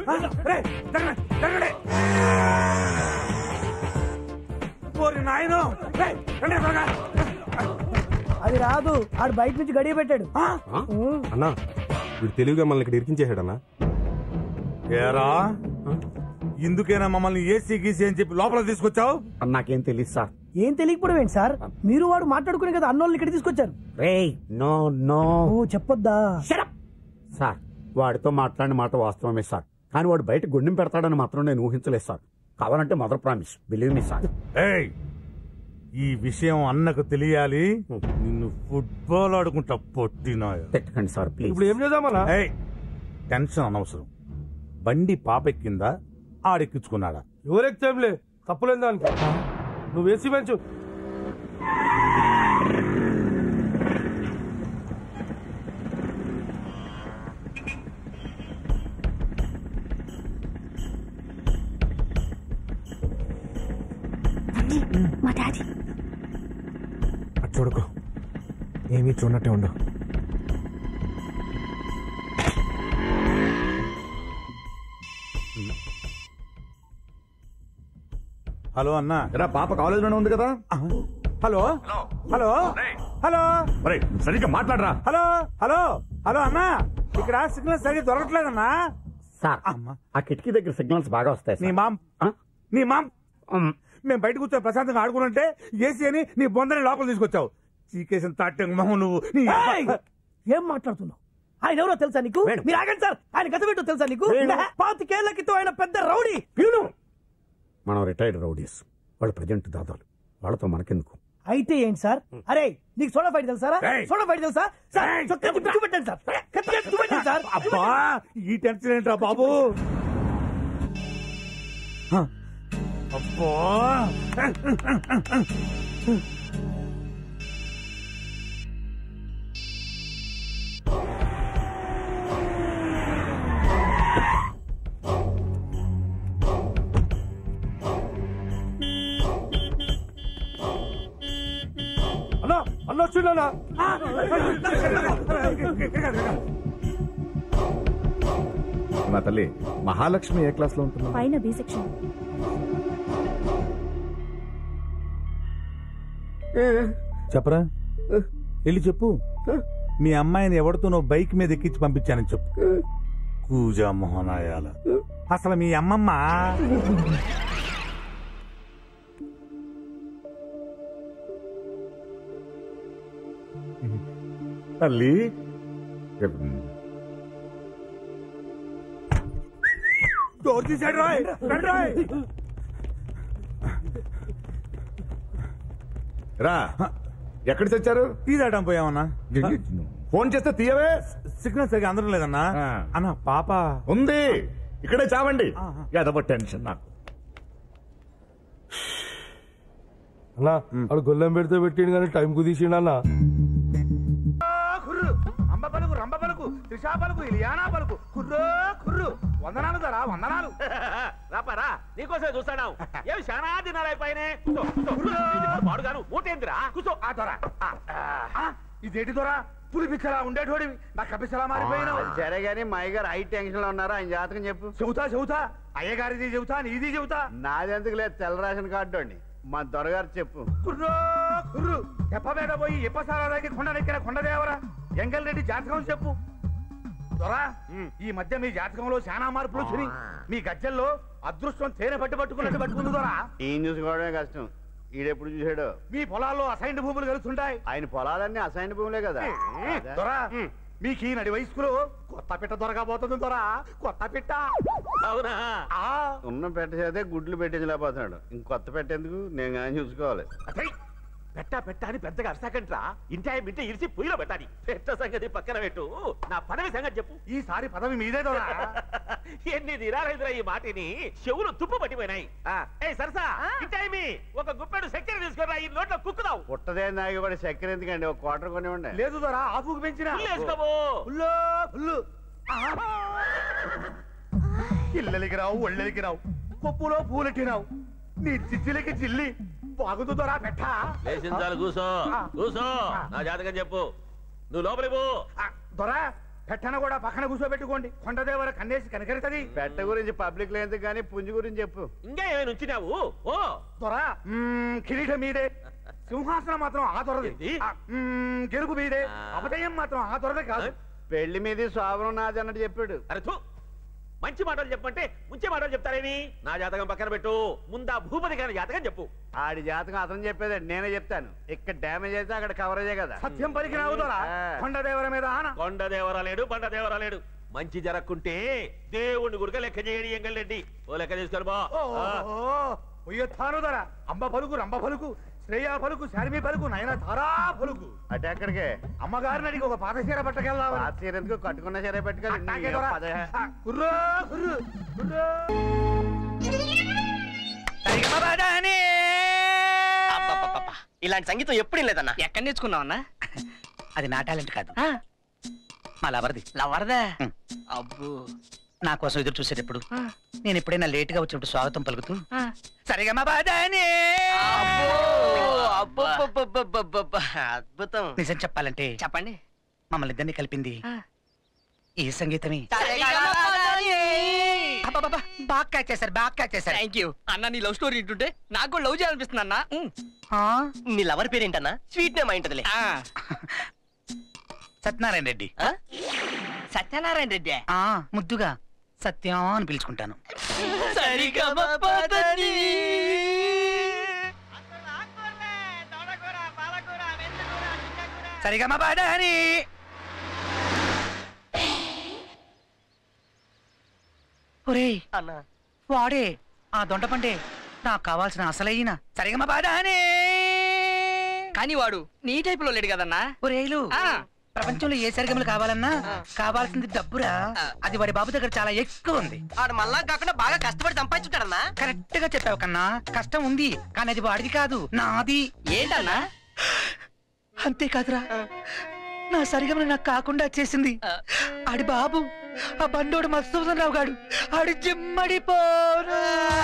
S15: అది రాదు ఆడు బయట నుంచి గడియ పెట్టాడు
S13: అన్నా వీడు తెలివిగా మనల్ని ఇక్కడ ఇరికించేసాడన్నా
S16: ఏరా ఇందుకేనా మమ్మల్ని ఏసీ గీసీ అని చెప్పి లోపల తీసుకొచ్చావు
S12: నాకేం తెలియదు సార్
S15: ఏం తెలియకపోవడం ఏంటి సార్ మీరు వాడు మాట్లాడుకునే కదా అన్నోళ్ళని ఇక్కడ తీసుకొచ్చారు
S12: రే నో నో
S15: ఓ చెప్పొద్దా
S12: సార్ వాడితో మాట్లాడిన మాట వాస్తవమే సార్ కానీ వాడు బయట గుండెం పెడతాడని మాత్రం నేను ఊహించలేదు సార్ కావాలంటే mother promise believe me sir
S16: ఏయ్ ఈ విషయం అన్నకు తెలియాలి నిన్ను ఫుట్బాల్ ఆడుకుంటా పొట్టినా
S12: పెట్టకండి సార్ ప్లీజ్
S13: ఇప్పుడు ఏం చేద్దామన్నా
S16: ఏయ్ టెన్షన్ అనవసరం బండి పాపెక్కిందా ఆడెక్కించుకున్నాడా
S13: ఎవరెక్తేంలే తప్పులేదు దానికి నువ్వు ఏసీ పెంచు
S14: మా డాడీ
S15: అటు చూడకు ఏమీ చూడనట్టే ఉండు
S16: హలో అన్నా
S17: ఎరా పాప కాలేజీలోనే ఉంది కదా
S15: హలో హలో హలో
S17: ఒరేయ్, నువ్వు సరిగ్గా మాట్లాడరా
S15: హలో హలో హలో అన్నా ఇక్కడ సిగ్నల్ సరిగ్గా దొరకట్లేదన్నా
S12: సార్ ఆ కిటికీ దగ్గర సిగ్నల్స్ బాగా వస్తాయి
S15: నీ
S12: సార్.
S15: మామ్ నీ మామ్ మేము బయట కూర్చొని ప్రశాంతంగా ఆడుకుంటుంటే ఏసీ అని నీ బొందని లోపల తీసుకొచ్చావు చీకేసిన తాటంగా మొహం నువ్వు నీ ఏం మాట్లాడుతున్నావు ఆయన ఎవరో తెలుసా నీకు మీరు ఆగండి సార్ ఆయన గత పెట్టు తెలుసా నీకు
S12: వేణు.
S15: పాతికేళ్ల క్రితం ఆయన పెద్ద రౌడీ
S12: మనం రిటైర్డ్ రౌడీస్ వాళ్ళు ప్రజెంట్ దాదాలు వాళ్ళతో మనకెందుకు
S15: అయితే ఏంటి సార్ అరే నీకు సోడా ఫైట్ తెలుసారా
S16: ఏయ్.
S15: సోడా ఫైట్ తెలుసా సార్ చొక్కా తిప్పి చూపెట్టండి సార్ కత్తి కత్తి చూపెట్టండి సార్
S16: అబ్బా ఈ టెన్షన్ ఏంట్రా బాబు అబ్బా
S13: అన్నా అన్న వచ్చిందన్నా
S17: నా తల్లి మహాలక్ష్మి ఏ క్లాస్ లో ఉంటున్నా
S14: పైన బి సెక్షన్
S16: చెప్పరా వెళ్ళి చెప్పు మీ అమ్మాయిని ఎవరితోనో బైక్ మీద ఎక్కించి పంపించానని చెప్పు కూజా మోహనాయాల అసలు మీ అమ్మమ్మ
S17: తల్లి
S16: డోర్ తీసాడు రాయ్ రండి రాయ్
S17: రా ఎక్కడ తెచ్చారు
S16: టీ తాగడం పోయామన్నా
S17: ఫోన్ చేస్తే తీయవే
S16: సిగ్నల్ సరిగా అందడం లేదన్నా అన్న పాప
S17: ఉంది ఇక్కడే చావండి ఎదవ టెన్షన్ నాకు
S13: అన్నా వాడు గొల్లెం పెడితే పెట్టిండు కానీ టైం కుదిసిండు అన్న
S15: కుర్రు అంబ పలుకు రంబ పలుకు త్రిషా పలుకు ఇలియానా పలుకు కుర్రో కుర్రు వందనాలు దరా వందనాలు
S4: రాపారా నీకోసమే చూస్తాను ఏమి చాలా దినాలు అయిపోయినాయి కూసో, కూసో, కూసో. ఇది కూడా పాడుగాను ఊటేందిరా కూసో
S15: ఆ దొర ఇదేంటి దొర పులి పిచ్చలా ఉండేటోడివి నా కపిసలా మారిపోయినావు
S2: సరే గానీ మా అయ్యగారు హై టెన్షన్ లో ఉన్నారు ఆయన జాతకం చెప్పు
S15: చెబుతా చెబుతా అయ్యగారిది చెబుతా నీది చెబుతా
S2: నాదెందుకు లేదు తెల్ల రేషన్ కార్డు అండి మా దొరగారు చెప్పు
S15: కుర్రో కుర్రు తెప్పమేడ పోయి ఇప్పసారాకి కొండనెక్కిన కొండదేవరా ఎంగల్ రెడ్డి జాతకం చెప్పు దొరా ఈ మధ్య మీ జాతకంలో చాలా మార్పులు వచ్చినాయి మీ గజ్జల్లో అదృష్టం తేనె పట్టు పట్టుకున్నట్టు పట్టుకుంది దొరా
S2: ఈయన చూసుకోవడమే కష్టం ఈడెప్పుడు చూసాడు
S15: మీ పొలాల్లో అసైన్డ్ భూములు కలుస్తుంటాయి
S2: ఆయన పొలాలన్నీ అసైన్ భూములే కదా
S15: దొరా మీకు ఈ నడి వయస్కులో కొత్త పిట్ట దొరకబోతుంది దొరా కొత్త పిట్ట
S4: అవునా
S2: ఉన్న పెట్ట చేతే గుడ్లు పెట్టించలేకపోతున్నాడు ఇంక కొత్త పెట్టేందుకు నేను కానీ చూసుకోవాలి
S4: పెట్ట పెట్ట అని పెద్దగా అరసాకంట్రా ఇంటి మింటే ఇరిసి పొయ్యిలో పెట్టాలి పెట్ట సంగతి పక్కన పెట్టు నా పదవి సంగతి చెప్పు
S15: ఈసారి పదవి మీదే దొరా
S4: ఎన్ని దినాలైందిరా ఈ మాటిని చెవులు తుప్పు పట్టిపోయినాయి ఆ, ఏయ్ సరసా ఇంటైమి ఒక గుప్పెడు చక్కెర తీసుకురా ఈ నోట్లో కుక్కుదావు
S2: పుట్టదే నాగి కూడా చక్కెర ఎందుకండి ఒక క్వార్టర్ కొనివ్వండి
S15: లేదు దొరా ఆపుకు పెంచిన
S4: ఫుల్ వేసుకోబో.
S15: ఫుల్లు ఫుల్లు ఇళ్ళలికి రావు ఒళ్ళలికి రావు కొప్పులో పూలెట్టినావు నీ చిచ్చిలకి చిల్లి బాగుంది దొరా పెట్ట
S4: లేచిన చాలు కూసో కూసో నా జాతకం చెప్పు నువ్వు లోపలికి పో
S15: దొరా పెట్టన కూడా పక్కన కూర్చోబెట్టుకోండి కొండదేవర కన్నేసి కనకరితది
S2: పెట్ట గురించి పబ్లిక్ లేదు కానీ పుంజు గురించి చెప్పు
S4: ఇంకా ఏమైనా ఉంచినావు ఓ
S15: దొరా మ్మ్, కిరీటం మీదే సింహాసనం మాత్రం ఆ దొరది ఆ, మ్మ్, గెలుపు మీదే అపజయం మాత్రం ఆ దొరదే కాదు
S2: పెళ్లి మీది శోభనం నాది అన్నట్టు చెప్పాడు
S4: అరే థూ. మంచి మాటలు చెప్పంటే ముంచే మాటలు చెప్తారేమి నా జాతకం పక్కన పెట్టు ముందా భూపతి గారి జాతకం చెప్పు
S2: ఆడి జాతకం అతను చెప్పేది నేనే చెప్తాను ఇక్కడ డ్యామేజ్ అయితే అక్కడ కవరేజే కదా
S15: సత్యం పలికి రావు దొరా కొండదేవర మీద ఆన
S4: కొండ దేవరా లేడు బండ దేవరా లేడు మంచి జరక్కుంటే దేవుణ్ణి గురిక లెక్క చేయడి ఎంగళ్ళెడ్డి ఓ లెక్క తీసుకొని బా ఆ.
S15: ఉయ్యొత్తాను దొర అంబ పలుకు రంబ పలుకు శ్రేయ పలుకు శారమి పలుకు నయన తారా పలుకు
S2: అటు ఎక్కడికే
S15: అమ్మగారిని అడిగి ఒక పాత చీర పట్టకెళ్దాం
S2: పాత చీర ఎందుకు కట్టుకున్న చీర
S15: అట్టాగే దొర. ఆ, కుర్రో కుర్రు కుర్రో
S11: అబ్బబ్బబ్బబ్బ. ఇలాంటి సంగీతం ఎప్పుడు లేదన్నా ఎక్కడ నేర్చుకున్నావు అన్నా
S10: అది నా టాలెంట్ కాదు మా లవర్ది
S11: లవర్దా అబ్బో
S10: నా కోసం ఎదురు చూసేటప్పుడు నేను ఎప్పుడైనా లేట్ గా వచ్చినప్పుడు స్వాగతం పలుకుతూ సరిగా మా బాధానే
S11: అబ్బబ్బబ్బబ్బబ్బబ్బ. అద్భుతం
S10: నిజం చెప్పాలంటే
S11: చెప్పండి
S10: మమ్మల్ని ఇద్దరిని కలిపింది ఈ సంగీతమే
S11: థ్యాంక్
S10: అబ్బబ్బబ్బా, బాగా క్యాచ్ చేశారు బాగా క్యాచ్ చేశారు
S11: యూ అన్న నీ లవ్ స్టోరీ వింటుంటే నాకు కూడా లవ్ చేయాలనిపిస్తుంది అన్న నీ లవర్ పేరేంటన్నా స్వీట్ నేమ్ అయింటదిలే
S10: సత్యనారాయణ రెడ్డి
S11: సత్యనారాయణ రెడ్డి
S10: ఆ ముద్దుగా సత్యం అని పిలుచుకుంటాను
S11: సరిగమపదని
S10: సరిగా మా బాధాని ఒరేయ్
S11: అన్నా
S10: వాడే ఆ దొండపండే నాకు కావాల్సిన అసలైన సరిగా మా బాధానే
S11: కానీ వాడు నీ టైప్ లో లేడు కదన్నా
S10: ఒరేయ్లు
S11: ఆ.
S10: ప్రపంచంలో ఏ సరిగమలు కావాలన్నా కావాల్సింది డబ్బురా అది వాడి బాబు దగ్గర చాలా ఎక్కువ ఉంది
S11: వాడు మళ్ళా కాకుండా బాగా కష్టపడి సంపాదించుంటాడన్నా
S10: కరెక్ట్ గా చెప్పావు కన్నా కష్టం ఉంది కానీ అది వాడిది కాదు నాది
S11: ఏంటన్నా
S10: అంతేకాదురా నా సరిగమలు నాకు కాకుండా చేసింది ఆడి బాబు ఆ బండోడు మస్తూసన్ రావు గాడు ఆడి జిమ్మడిపోరు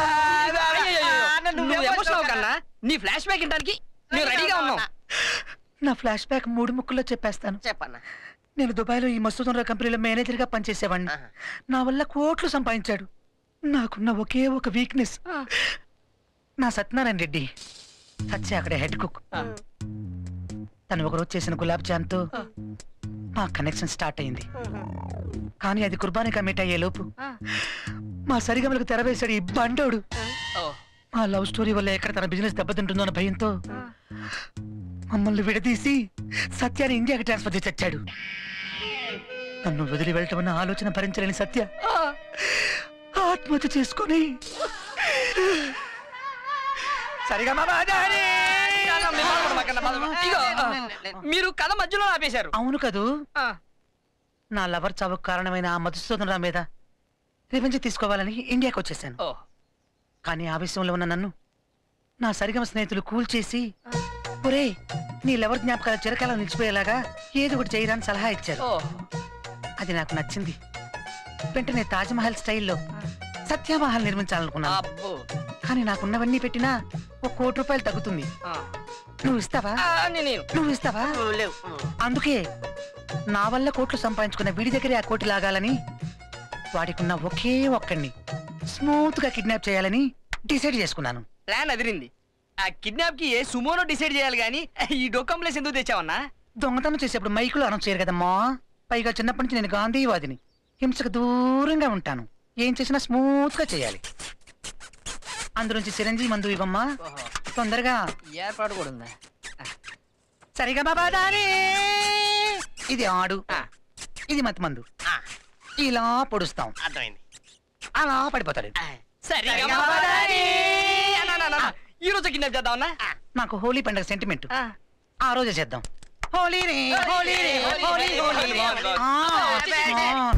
S11: నువ్వు ఎమోషనల్ కన్నా నీ ఫ్లాష్ బ్యాక్ ఇంటానికి మేము రెడీగా ఉన్నాం
S10: నా ఫ్లాష్ బ్యాక్ మూడు ముక్కుల్లో చెప్పేస్తాను
S11: చెప్పన్నా
S10: నేను దుబాయ్లో ఈ మస్తూసన్ రావు కంపెనీలో మేనేజర్ గా పనిచేసేవాడిని నా వల్ల కోట్లు సంపాదించాడు నాకున్న ఒకే ఒక వీక్నెస్ నా సత్యనారాయణ రెడ్డి సత్య అక్కడ హెడ్ కుక్ తను ఒకరోజు చేసిన గులాబ్ జామ్తో మా కనెక్షన్ స్టార్ట్ అయింది కానీ అది కుర్బానీ కమిట్ అయ్యే లోపు మా సరిగమలకు తెరవేశాడు ఈ బండోడు మా లవ్ స్టోరీ వల్ల ఎక్కడ తన బిజినెస్ దెబ్బతింటుందో అన్న భయంతో మమ్మల్ని విడదీసి సత్యాన్ని ఇండియాకి ట్రాన్స్ఫర్ చేసి వచ్చాడు నన్ను వదిలి వెళ్ళటం అన్న ఆలోచన భరించలేని సత్య ఆత్మహత్య చేసుకొని సరిగా
S11: ఇగో, మీరు కథ మధ్యలో ఆపేశారు
S10: అవును కదూ నా లవర్ చావుకు కారణమైన ఆ మధుసూదన్ రా మీద రివెంజ్ తీసుకోవాలని ఇండియాకి వచ్చేసాను కానీ ఆవేశంలో ఉన్న నన్ను నా సరిగమ స్నేహితులు కూల్ చేసి ఒరే నీ లవర్ జ్ఞాపకాల చిరకాలం నిలిచిపోయేలాగా ఏదో ఒకటి చేయడానికి సలహా ఇచ్చారు అది నాకు నచ్చింది వెంటనే తాజ్మహల్ స్టైల్లో సత్యమహల్ నిర్మించాలనుకున్నాను కానీ నాకున్నవన్నీ పెట్టినా ఒక కోటి రూపాయలు తగ్గుతుంది నువ్వు ఇస్తావా నువ్వు ఇస్తావా అందుకే నా వల్ల కోట్లు సంపాదించుకున్న వీడి దగ్గరే ఆ కోటి లాగాలని వాడికున్న ఒకే ఒక్కడిని స్మూత్ గా కిడ్నాప్ చేయాలని డిసైడ్ చేసుకున్నాను
S11: ప్లాన్ అదిరింది ఆ కిడ్నాప్ కి ఏ సుమోనో డిసైడ్ చేయాలి గానీ ఈ డొక్కం ప్లేస్ ఎందుకు తెచ్చావన్నా
S10: దొంగతనం చేసేప్పుడు మైకులు అనౌన్స్ చేయరు కదమ్మా పైగా చిన్నప్పటి నుంచి నేను గాంధీవాదిని హింసకు దూరంగా ఉంటాను ఏం చేసినా స్మూత్ గా చేయాలి అందులోంచి చిరంజీవి మందు ఇవ్వమ్మా తొందరగా
S11: ఏర్పాటు కూడా ఉందా
S10: సరిగా బాబాదాని ఇది ఆడు ఇది మతి మందు ఇలా పొడుస్తాం
S11: అర్థమైంది
S10: అలా పడిపోతాడు
S11: సరే ఈ రోజు కిడ్నాప్ చేద్దామన్నా
S10: నాకు హోలీ పండుగ సెంటిమెంట్ ఆ రోజే చేద్దాం హోలీ రే హోలీ రే హోలీ హోలీ రే. ఆ, ఆ.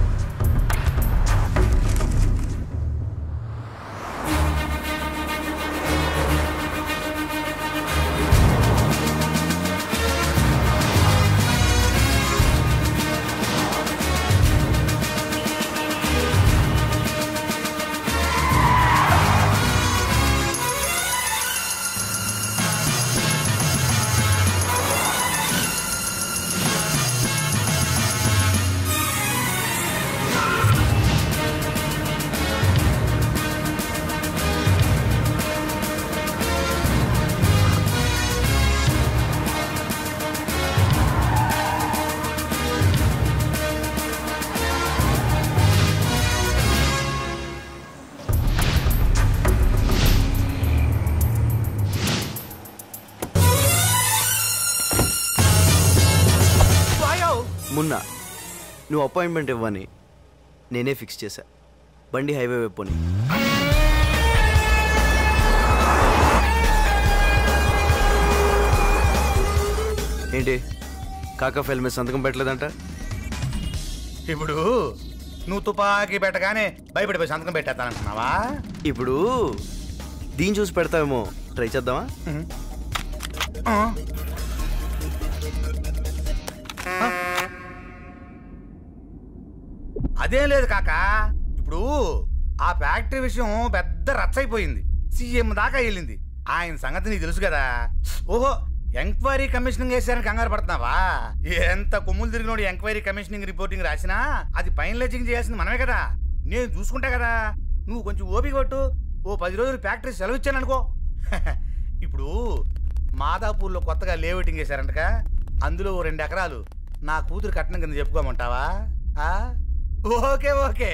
S18: మున్నా నువ్వు అపాయింట్మెంట్ ఇవ్వని నేనే ఫిక్స్ చేశా బండి హైవే వైపుని ఏంటి కాకా ఫైల్ మీద సంతకం పెట్టలేదంట
S7: ఇప్పుడు నువ్వు తుపాకీ పెట్టగానే భయపడిపోయి సంతకం పెట్టేస్తానంటున్నావా
S18: ఇప్పుడు దీన్ని చూసి పెడతావేమో ట్రై చేద్దామా
S7: అదేం లేదు కాక ఇప్పుడు ఆ ఫ్యాక్టరీ విషయం పెద్ద రచ్చ అయిపోయింది సీఎం దాకా వెళ్ళింది ఆయన సంగతి నీకు తెలుసు కదా ఓహో ఎంక్వైరీ కమిషనింగ్ వేసారని కంగారు పడుతున్నావా ఎంత కొమ్ములు తిరిగినోడు ఎంక్వైరీ కమిషనింగ్ రిపోర్టింగ్ రాసినా అది ఫైనలైజింగ్ చేయాల్సింది మనమే కదా నేను చూసుకుంటా కదా నువ్వు కొంచెం ఓపిక కొట్టు ఓ పది రోజులు ఫ్యాక్టరీ సెలవు ఇచ్చాను అనుకో ఇప్పుడు మాదాపూర్లో కొత్తగా లేఅవుటింగ్ వేశారంటగా అందులో ఓ రెండు ఎకరాలు నా కూతురు కట్నం కింద చెప్పుకోమంటావా ఆ? ఓకే ఓకే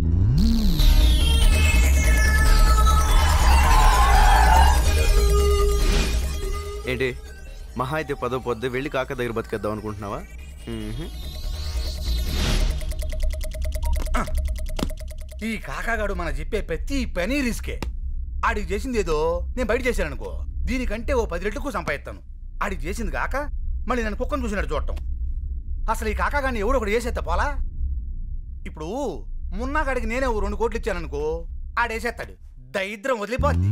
S18: ఏంటి మహా అయితే పదో పొద్దు వెళ్ళి కాక దగ్గర బతికేద్దాం అనుకుంటున్నావా మ్మ్హ.
S7: ఈ కాకాగాడు మన చెప్పే ప్రతి పని రిస్కే ఆడికి చేసింది ఏదో నేను బయట చేశాను అనుకో దీనికంటే ఓ పది రెట్లకు సంపాదిస్తాను ఆడికి చేసింది కాక మళ్ళీ నన్ను కుక్కను చూసినట్టు చూడటం అసలు ఈ కాకాగాడిని ఎవడో ఒకటి వేసేస్తా పోలా ఇప్పుడు మున్నాగాడికి నేనే ఓ రెండు కోట్లు ఇచ్చాను అనుకో ఆడేసేస్తాడు దరిద్రం వదిలిపోద్ది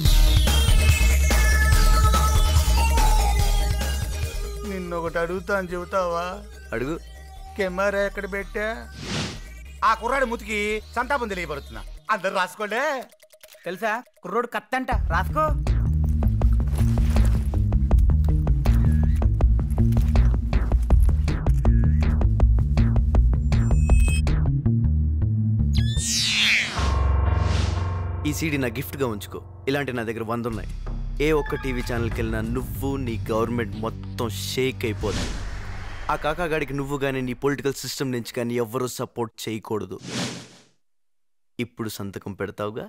S7: నిన్నొకటి అడుగుతా అని చెబుతావా
S18: అడుగు
S7: కెమెరా ఎక్కడ పెట్టా ఆ కుర్రాడి ముతికి సంతాపం తెలియపడుతున్నా అందరు రాసుకోండే
S19: తెలుసా కుర్రోడు కత్తంట రాసుకో
S18: ఈ సీడీ నా గిఫ్ట్గా ఉంచుకో ఇలాంటి నా దగ్గర వంద ఉన్నాయి ఏ ఒక్క టీవీ ఛానల్కి వెళ్ళినా నువ్వు నీ గవర్నమెంట్ మొత్తం షేక్ అయిపోతుంది ఆ కాకాగాడికి నువ్వు కానీ నీ పొలిటికల్ సిస్టమ్ నుంచి కానీ ఎవ్వరూ సపోర్ట్ చేయకూడదు ఇప్పుడు సంతకం పెడతావుగా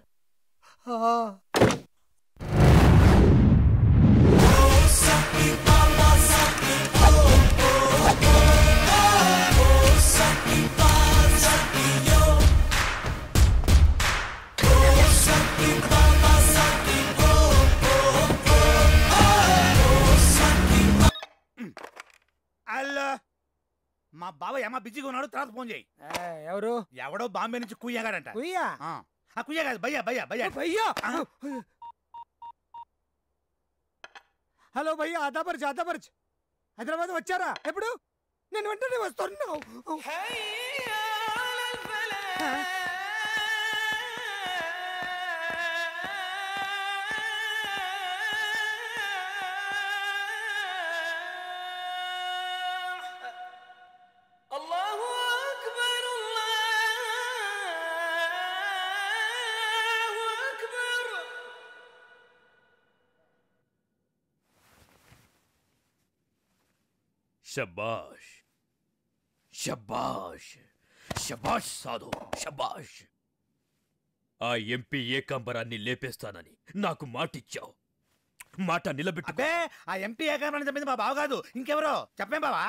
S15: హలో మా బావ ఏమా బిజీగా ఉన్నాడు తర్వాత ఫోన్ చేయి
S19: ఎవరు
S15: ఎవడో బాంబే నుంచి కుయ్యగాడంట
S19: కుయ్యా
S15: ఆ. ఆ కుయ్య కాదు భయ్యా భయ్యా భయ్యా
S19: భయ్యా హలో భయ్యా ఆదాపరచు ఆదాపరచు హైదరాబాద్ వచ్చారా ఎప్పుడు నేను వెంటనే వస్తున్నావు
S1: శబాష్ శబాష్ శబాష్ సాధు శబాష్ ఆ ఎంపీ ఏకాంబరాన్ని లేపేస్తానని నాకు మాటిచ్చావు మాట నిలబెట్టు
S15: అబ్బే ఆ ఎంపీ ఏకామని చెప్పింది మా బావ కాదు ఇంకెవరో చెప్పేం బావా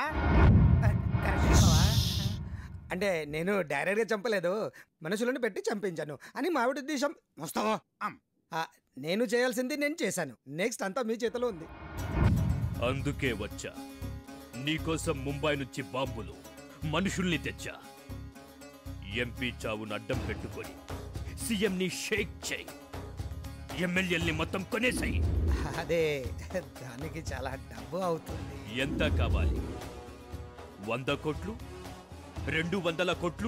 S19: అంటే నేను డైరెక్ట్ గా చంపలేదు మనుషులను పెట్టి చంపించాను అని మావిడి ఉద్దేశం
S15: వస్తావా
S19: ఆ, నేను చేయాల్సింది నేను చేశాను నెక్స్ట్ అంతా మీ చేతిలో ఉంది
S1: అందుకే వచ్చా నీకోసం ముంబై నుంచి బాంబులు మనుషుల్ని తెచ్చా ఎంపీ చావును అడ్డం పెట్టుకొని సీఎంని షేక్ చేయి ఎమ్మెల్యేల్ని మొత్తం కొనేసాయి
S19: అదే దానికి చాలా డబ్బు అవుతుంది
S1: ఎంత కావాలి వంద కోట్లు రెండు వందల కోట్లు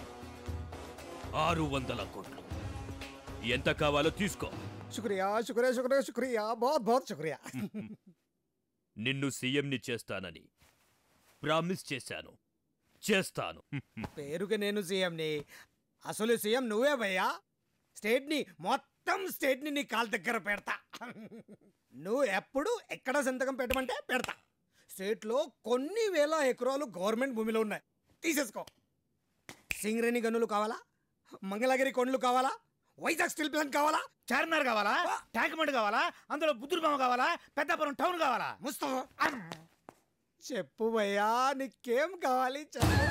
S1: ఆరు వందల కోట్లు ఎంత కావాలో తీసుకో
S19: శుక్రియా శుక్రియా శుక్రియా శుక్రియా బహుత్ బహుత్ శుక్రియా
S1: నిన్ను సీఎంని చేస్తానని ప్రామిస్ చేశాను చేస్తాను
S19: పేరుకి నేను సీఎంని అసలు సీఎం నువ్వే భయ్యా స్టేట్ ని మొత్తం స్టేట్ ని నీ కాల్ దగ్గర పెడతా నువ్వు ఎప్పుడు ఎక్కడ సంతకం పెట్టమంటే పెడతా స్టేట్ లో కొన్ని వేల ఎకరాలు గవర్నమెంట్ భూమిలో ఉన్నాయి తీసేసుకో సింగరేణి గనులు కావాలా మంగళగిరి కొండలు కావాలా వైజాగ్ స్టీల్ ప్లాంట్ కావాలా
S15: చార్మినార్ కావాలా ట్యాంక్ బండ్ కావాలా అందులో బుద్ధుడు బొమ్మ కావాలా పెద్దాపురం టౌన్ కావాలా
S19: ముస్తఫా చెప్పు భయ్యా నీకేం కావాలి చెప్పు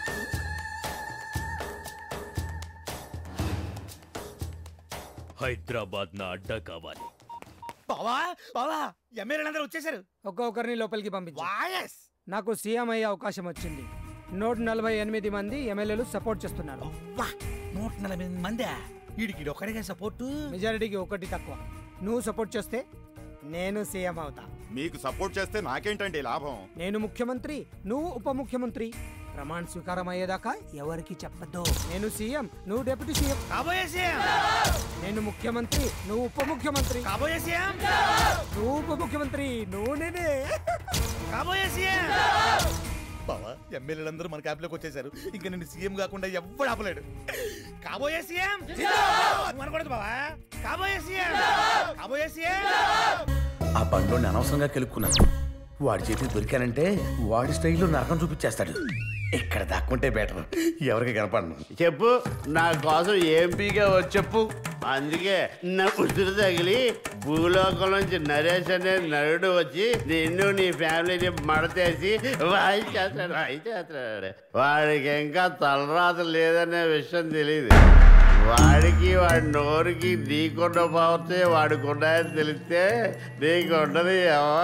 S1: హైదరాబాద్ నా అడ్డా కావాలి
S15: బావా బావా ఎమ్మెల్యేలందరూ వచ్చేసారు
S19: ఒక్కొక్కరిని లోపలికి పంపించు
S15: వాయస్
S19: నాకు సీఎం అయ్యే అవకాశం వచ్చింది నూట నలభై ఎనిమిది మంది ఎమ్మెల్యేలు సపోర్ట్ చేస్తున్నారు
S15: నూట నలభై మంది వీడికి ఒక్కడిగా సపోర్టు
S19: మెజారిటీకి ఒకటి తక్కువ నువ్వు సపోర్ట్ చేస్తే నేను సీఎం అవుతా
S20: మీకు సపోర్ట్ చేస్తే నాకేంటండి లాభం
S19: నేను ముఖ్యమంత్రి నువ్వు ఉప ముఖ్యమంత్రి ప్రమాణ స్వీకారం అయ్యేదాకా ఎవరికి చెప్పద్దు నేను సీఎం నువ్వు డిప్యూటీ సీఎం
S15: కాబోయే సీఎం
S19: నేను ముఖ్యమంత్రి నువ్వు ఉప ముఖ్యమంత్రి
S15: కాబోయే సీఎం
S19: నువ్వు ఉప ముఖ్యమంత్రి నువ్వు నేనే
S15: కాబోయే సీఎం బావా ఎమ్మెల్యేలందరూ మన క్యాబ్లోకి వచ్చేసారు ఇంకా నేను సీఎం కాకుండా ఎవ్వడు ఆపలేడు కాబోయే సీఎం నువ్వు అనకూడదు బావా కాబోయే సీఎం కాబోయే సీఎం
S21: ఆ బండ్లోని అనవసరంగా కెలుక్కున్నాను వాడి చేతికి దొరికానంటే వాడి స్టైల్లో నరకం చూపించేస్తాడు ఇక్కడ దాక్కుంటే బెటర్ ఎవరికి కనపడను
S22: చెప్పు నా కోసం ఎంపీగా చెప్పు అందుకే నా ఉసురు తగిలి భూలోకం నుంచి నరేష్ అనే నరుడు వచ్చి నిన్ను నీ ఫ్యామిలీని మడతేసి వాయించేస్తాడు వాయించేస్తాడు వాడికి ఇంకా తలరాత లేదనే విషయం తెలియదు వాడికి వాడి నోరుకి నీకున్న పవర్తే వాడికి ఉన్నాయని తెలిస్తే నీకు ఉండదు ఏమో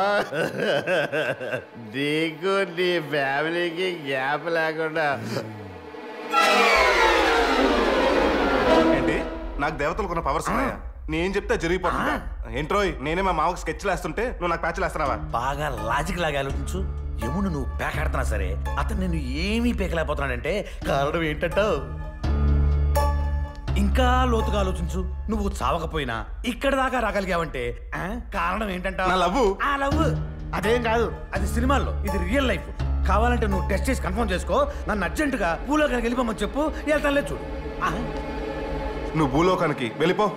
S22: నీకు నీ ఫ్యామిలీకి గ్యాప్ లేకుండా
S8: ఏంటి నాకు దేవతలకు ఉన్న పవర్స్ ఉన్నాయా నేను చెప్తే జరిగిపోతుందా ఏంట్రోయ్ నేనే మా మామకు స్కెచ్ వేస్తుంటే నువ్వు నాకు ప్యాచ్లు వేస్తున్నావా
S21: బాగా లాజిక్ లాగా ఆలోచించు యమును నువ్వు పేకాడుతున్నా సరే అతను నేను ఏమీ పేకలేకపోతున్నాడంటే కారణం ఏంటంటావు ఇంకా లోతుగా ఆలోచించు నువ్వు చావకపోయినా ఇక్కడ దాకా రాగలిగావంటే ఆ, కారణం ఏంటంటావు
S8: నా లవ్వు.
S21: ఆ లవ్ అదేం కాదు అది సినిమాల్లో ఇది రియల్ లైఫ్ కావాలంటే నువ్వు టెస్ట్ చేసి కన్ఫర్మ్ చేసుకో నన్ను అర్జెంటుగా పూలోకి వెళ్ళిపోమని చెప్పు వెళ్తానులే చూడు ఆ.
S8: నువ్వు భూలోకానికి వెళ్ళిపో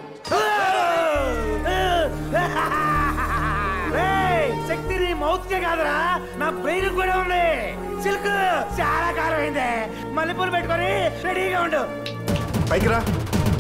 S21: రేయ్, శక్తి నీ మౌత్ కే కాదురా నా బ్రెయిన్ కూడా ఉంది
S15: అయిందే మల్లెపూలు పెట్టుకొని రెడీగా ఉండు
S8: పైకి రా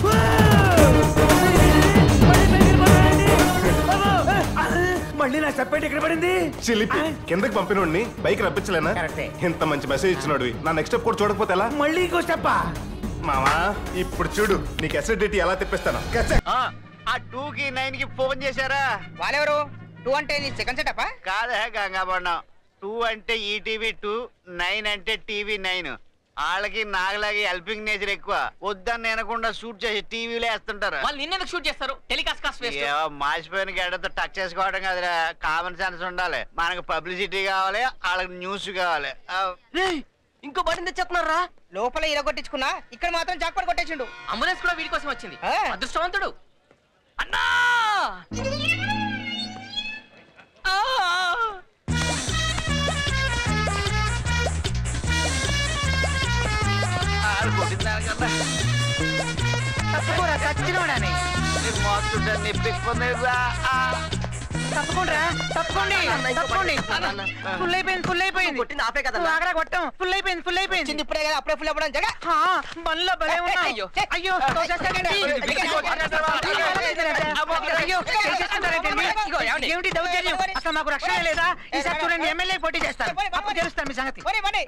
S15: మళ్ళీ నా చెప్పేటి ఇక్కడ పడింది
S8: చిలిపి కిందకి పంపినోడిని బైక్ రప్పించలేనా ఇంత మంచి మెసేజ్ ఇచ్చినోడివి నా నెక్స్ట్ స్టెప్ కూడా చూడకపోతే ఎలా
S15: మళ్ళీ ఇంకో స్టెప్పా
S8: మావా ఇప్పుడు చూడు నీకు అసిడిటీ ఎలా తెప్పిస్తాను
S22: ఆ టూ కి నైన్ కి ఫోన్ చేశారా
S11: వాళ్ళెవరు టూ అంటే నీ సెకండ్ సెటప్
S22: కాదే గంగాబಣ್ಣం టూ అంటే ఈటీవీ టూ నైన్ అంటే టీవీ నైన్ వాళ్ళకి నాగలాగి హెల్పింగ్ నేచర్ ఎక్కువ వద్దని వినకుండా షూట్ చేసి టీవీలో వేస్తుంటారు
S11: వాళ్ళు నిన్నెందుకు షూట్ చేస్తారు టెలికాస్ట్ కాస్ట్ వేస్ట్
S22: ఏవో మాసిపోయిన గడ్డతో టచ్ చేసుకోవడం కదరా కామన్ సెన్స్ ఉండాలి మనకు పబ్లిసిటీ కావాలి వాళ్ళకి న్యూస్ కావాలి ఆ,
S11: ఇంకో బటన్ తెచ్చేస్తున్నారా లోపల ఇరగొట్టించుకున్నా ఇక్కడ మాత్రం జాక్పాట్ కొట్టేసిండు అంబులెన్స్ కూడా వీడి కోసం వచ్చింది అదృష్టవంతుడు అన్నా ఆ!
S22: ఆడు కొట్టిందారు కదా
S10: తప్పుకోరా చచ్చినోడని
S22: నీ మోస్తుంటే నిప్పిక్కునేదా
S10: తప్పకుండా తప్పకోండి తప్పకోండి ఫుల్ అయిపోయింది ఫుల్ అయిపోయింది
S11: కొట్టింది ఆపే కదా
S10: నువ్వు ఆగరా కొట్టం ఫుల్ అయిపోయింది ఫుల్ అయిపోయింది
S11: వచ్చింది ఇప్పుడే కదా అప్పుడే ఫుల్ అవ్వడం జగ
S10: హా, బండ్లో భలే ఉన్నావు
S11: అయ్యో.
S10: అయ్యో తోసేస్తాడండి. అయ్యో చేసేస్తున్నారేంటండి?
S11: ఇగో, ఏమండి?
S10: ఏమిటి దౌర్జన్యం అసలు మాకు రక్షణ లేదా ఈసారి చూడండి ఎమ్మెల్యే పోటీ చేస్తాను అప్పుడు తెలుస్తాను మీ సంగతి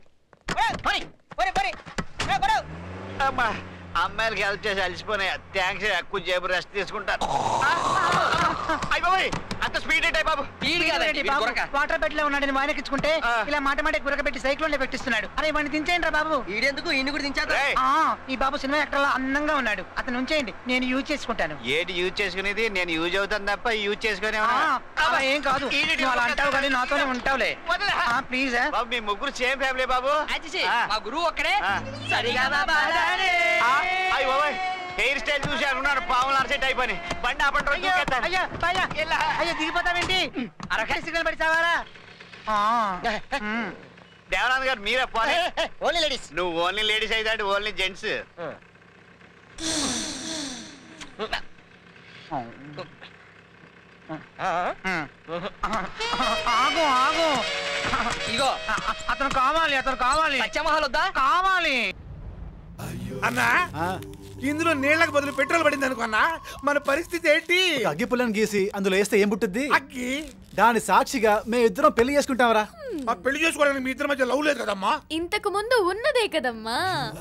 S22: అమ్మా అమ్మాయిలకి హెల్ప్ చేసి అలసిపోయినాయి థ్యాంక్స్ ఎక్కువ జేబు రెస్ట్ తీసుకుంటాను అయ్య బాబోయ్ అంత స్పీడ్ ఏంటి బాబు
S10: ఏంటి బాబు, వాటర్ బెడ్ లో ఉన్నాడని వాయనకిచ్చుకుంటే ఇలా మాట మాట గురకబెట్టి సైక్లోన్ పెట్టిస్తున్నాడు అరే వాడిని దించేయండి రా బాబు
S11: ఈడెందుకు ఈయన కూడా దించాడు
S10: ఆ, ఈ బాబు సినిమా యాక్టర్ అందంగా ఉన్నాడు అతను ఉంచేయండి నేను యూజ్ చేసుకుంటాను
S22: ఏంటి యూజ్ చేసుకునేది నేను యూజ్ అవుతాను తప్ప యూజ్ చేసుకునే
S10: ఆ, అలా ఏం కాదు నువ్వు అలా అంటావు కానీ నాతోనే ఉంటావులే ప్లీజ్
S22: బాబు మీ ముగ్గురు సేమ్ ఫ్యామిలీ బాబు
S11: అచ్చిచి,
S22: ఆ.
S11: మా గురువు ఒక్కడే
S22: ఆ.
S11: సరిగా బాబా
S22: అయ్య బాబోయ్ హెయిర్ స్టైల్ చూసి అనుకున్నాను పాములు అరసెట్ అయిపోయి బండి ఆపండి రోజు
S10: అయ్యో
S22: దూకేస్తాను.
S10: అయ్యో భయ్యా, అయ్యో దిగిపోతావేంటి అరకాయ సిగ్నల్ పడిచావారా
S22: దేవనాథ్ గారు మీరే పోనీ
S11: ఓన్లీ లేడీస్
S22: నువ్వు ఓన్లీ లేడీస్ అయితే ఓన్లీ జెంట్స్
S10: ఆగు ఆగు
S11: ఇగో
S10: అతను కావాలి అతను కావాలి
S11: సత్యమహల్ వద్దా
S10: కావాలి
S15: అన్నా ఇందులో నీళ్ళకి బదులు పెట్రోల్ పడింది అనుకున్నా మన పరిస్థితి ఏంటి
S6: అగ్గి పుల్లని గీసి అందులో వేస్తే ఏం పుట్టుద్ది
S15: అగ్గి
S6: దాని సాక్షిగా మేము ఇద్దరం పెళ్లి చేసుకుంటామరా
S15: ఆ పెళ్లి చేసుకోవడానికి మీ ఇద్దరి మధ్య లవ్ లేదు కదమ్మా
S9: ఇంతకు ముందు ఉన్నదే కదమ్మా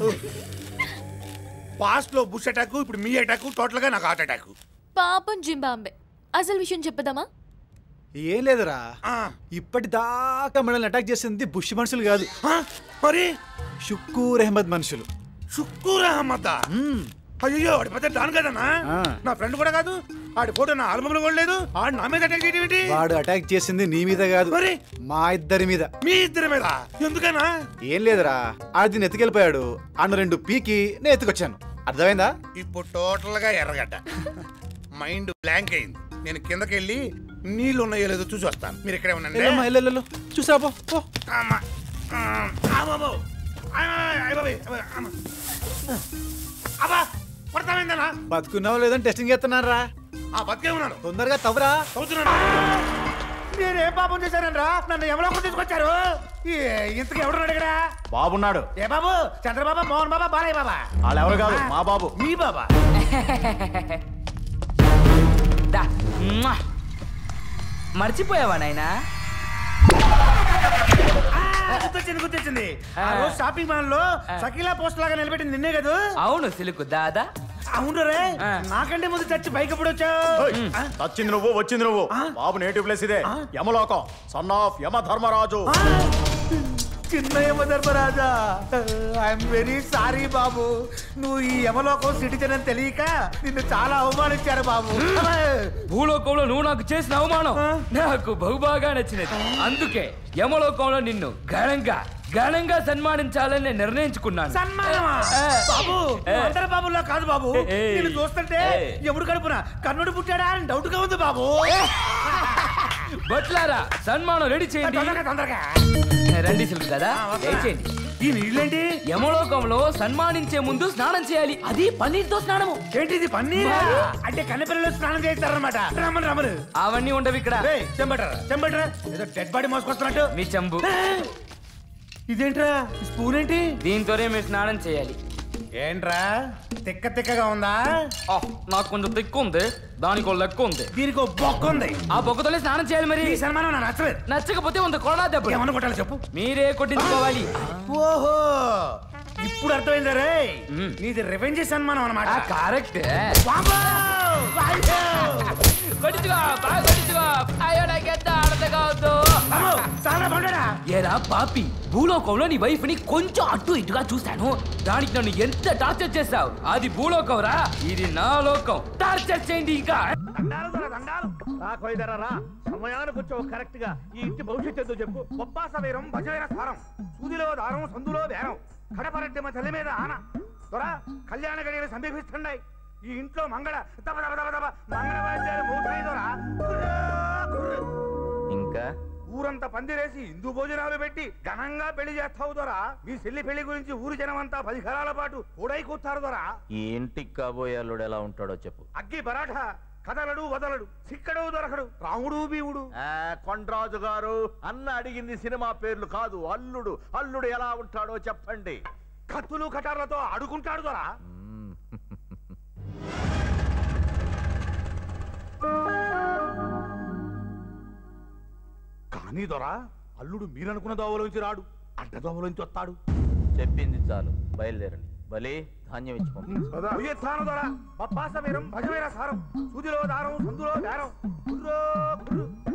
S15: పాస్ట్ లో బుష్ అటాక్ ఇప్పుడు మీ అటాక్ టోటల్ గా నాకు హార్ట్ అటాక్
S9: పాపం జింబాంబే అసలు విషయం చెప్పదామా
S6: ఏం లేదురా ఇప్పటిదాకా మనల్ని అటాక్ చేసింది బుష్ మనుషులు కాదు
S15: మరి
S6: షుక్కూర్ అహ్మద్ మనుషులు
S15: షుక్కూర్ అహ్మద్ అయ్యో వాడి పెద్ద డాన్ కదన్నా నా ఫ్రెండ్ కూడా కాదు ఆడి ఫోటో నా ఆల్బమ్ లో కూడా లేదు ఆడు నా మీద అటాక్ చేయడం ఏంటి
S6: వాడు అటాక్ చేసింది నీ మీద కాదు
S15: మరి
S6: మా ఇద్దరి మీద
S15: మీ ఇద్దరి మీద ఎందుకనా
S6: ఏం లేదురా ఆడి ఎత్తుకెళ్ళిపోయాడు అన్న రెండు పీకి నేను ఎత్తుకొచ్చాను అర్థమైందా
S15: ఇప్పుడు టోటల్ గా ఎర్రగడ్డ మైండ్ బ్లాంక్ అయింది నేను కిందకి వెళ్ళి నీళ్లు ఉన్నాయో లేదో చూసి వస్తాను మీరు ఇక్కడే ఉండండి
S6: వెళ్ళమ్మా, వెళ్ళు, వెళ్ళు, వెళ్ళు. చూసా పో పో.
S15: అమ్మా. ఆ, ఆ బాబు. ఆ, అయ్ బాబోయ్, అయ్ అమ్మ. అబ్బా కొడతామైందనా
S6: బతుకున్నావో లేదని టెస్టింగ్ చేస్తున్నాను రా
S15: ఆ బతికే ఉన్నాను
S6: తొందరగా తవ్వరా
S15: అవుతున్నాడు నేనేం పాపం చేశానరా నన్ను ఎవరో తీసుకొచ్చారు ఈ, ఇంతకు ఎవడున్నాడు ఇక్కడ
S6: బాబున్నాడు
S15: ఏ బాబు చంద్రబాబా మోహన్ బాబా బాలయ్య బాబా
S6: వాళ్ళెవరు కాదు మా బాబు
S15: మీ బాబా
S11: దా. మ్వా. మర్చిపోయావా నాయనా
S15: ఆ, గుర్తొచ్చింది గుర్తొచ్చింది ఆ రోజు షాపింగ్ మాల్ లో సకీలా పోస్ట్ లాగా నిలబెట్టింది నిన్నే కదా
S11: అవును సిలుకు దాదా
S15: అవును రే నాకంటే ముందు చచ్చి బైక్ ఎప్పుడు వచ్చావు
S6: వచ్చింది నువ్వు వచ్చింది నువ్వు బాబు నేటివ్ ప్లేస్ ఇదే యమలోకం సన్ ఆఫ్ యమ ధర్మరాజు
S15: చిన్న యమధర్మరాజా ఐఎమ్ వెరీ సారీ బాబు నువ్వు ఈ యమలోకం సిటిజన్ అని తెలియక నిన్ను చాలా అవమానించారు బాబు
S5: భూలోకంలో నువ్వు నాకు చేసిన అవమానం నాకు బహుబాగా నచ్చినది అందుకే యమలోకంలో నిన్ను ఘనంగా ఘనంగా సన్మానించాలని నేను నిర్ణయించుకున్నాను
S15: సన్మానమా
S5: ఏ,
S15: బాబు
S5: ఏ,
S15: అందరి బాబుల్లో కాదు బాబు
S5: ఏ, ఏ.
S15: నిన్ను చూస్తుంటే
S5: ఏ.
S15: ఎముడు కడుపున కన్నుడు పుట్టాడా అని డౌట్ గా ఉంది బాబు
S5: బట్లారా సన్మానం రెడీ చేయండి
S15: తొందరగా తొందరగా
S5: రండి సిల్క్ కదా దయచేయండి
S15: ఈ నీళ్ళేంటి
S5: యమలోకంలో సన్మానించే ముందు స్నానం చేయాలి అది పన్నీర్తో స్నానము
S15: ఏంటిది పన్నీరా అంటే కన్నెపిల్లలు స్నానం చేస్తారనమాట రమ్మను రమ్మను
S5: అవన్నీ ఉండవు ఇక్కడ
S15: చెంబటరా చెంబటరా ఏదో డెడ్ బాడీ మోసుకొస్తున్నట్టు
S5: మీ చెంబు
S21: ఇదేంట్రా స్పూన్ ఏంటి
S3: దీంతోనే మీరు స్నానం చేయాలి
S21: ఏంట్రా తిక్క తిక్కగా ఉందా
S3: నాకు కొంచెం తిక్కు ఉంది దానికి ఒక లెక్క ఉంది
S21: దీనికి బొక్క ఉంది
S3: ఆ బొక్కతోనే స్నానం చేయాలి మరి
S21: ఈ సన్మానం నాకు నచ్చలేదు
S3: నచ్చకపోతే ఉంది కొడా దెబ్బ
S21: ఏమన్నా కొట్టాలి చెప్పు
S3: మీరే కొట్టించుకోవాలి
S21: ఓహో ఇప్పుడు అర్థమైందా రే నీది రివెంజ్ సన్మానం అనమాట
S3: కరెక్ట్ కొట్టించుకో బాగా కొట్టించుకో అయ్యో నాకెంత ఆడతగా వద్దు ఏరా పాపి భూలోకంలో నీ వైఫ్ ని కొంచెం అటు ఇటుగా చూశాను దానికి నన్ను ఎంత టార్చర్ చేశావు అది భూలోకం రా ఇది నా లోకం టార్చర్ చేయండి ఇంకా
S15: రా సమయానికి వచ్చావు కరెక్ట్ గా ఈ ఇంటి భవిష్యత్తు ఏందో చెప్పు బొబ్బా సమీరం భజమైన సారం సూదిలో దారం సందులో బేరం కడపరెడ్డి మా తల్లి మీద ఆన దొరా కళ్యాణ గడియలు సమీపిస్తున్నాయి ఈ ఇంట్లో మంగళ దబ దబ దబ దబ మంగళ వాయిద్యాలు మోగుతాయి దొరా కుర్రా, కుర్రు.
S12: ఇంకా
S15: ఊరంతా పందిరేసి హిందూ భోజనాలు పెట్టి ఘనంగా పెళ్లి చేస్తావు దొరా మీ చెల్లి పెళ్లి గురించి ఊరు జనం అంతా పది కాలాల పాటు కూడై కూర్చారు దొరా
S12: ఈ ఇంటికి కాబోయే అల్లుడు ఎలా ఉంటాడో చెప్పు
S15: అగ్గి బరాఠా కదలడు వదలడు సిక్కడు దొరకడు రాముడు బీవుడు
S23: కొండరాజు గారు అన్న అడిగింది సినిమా పేర్లు కాదు అల్లుడు అల్లుడు ఎలా ఉంటాడో చెప్పండి
S15: కత్తులు కటార్లతో అడుగుంటాడు దొరా కానీ దొరా అల్లుడు మీరనుకున్న దోవలోంచి రాడు అడ్డ దోవలోంచి వస్తాడు
S12: చెప్పింది చాలు బయలుదేరండి బలి ధాన్యం ఇచ్చి పంపించు
S15: ఉయ్యత్తాను దొర పప్పాసమీరం భజమైన సారం సూదిలో దారం సందులో బేరం కుర్రో కుర్రు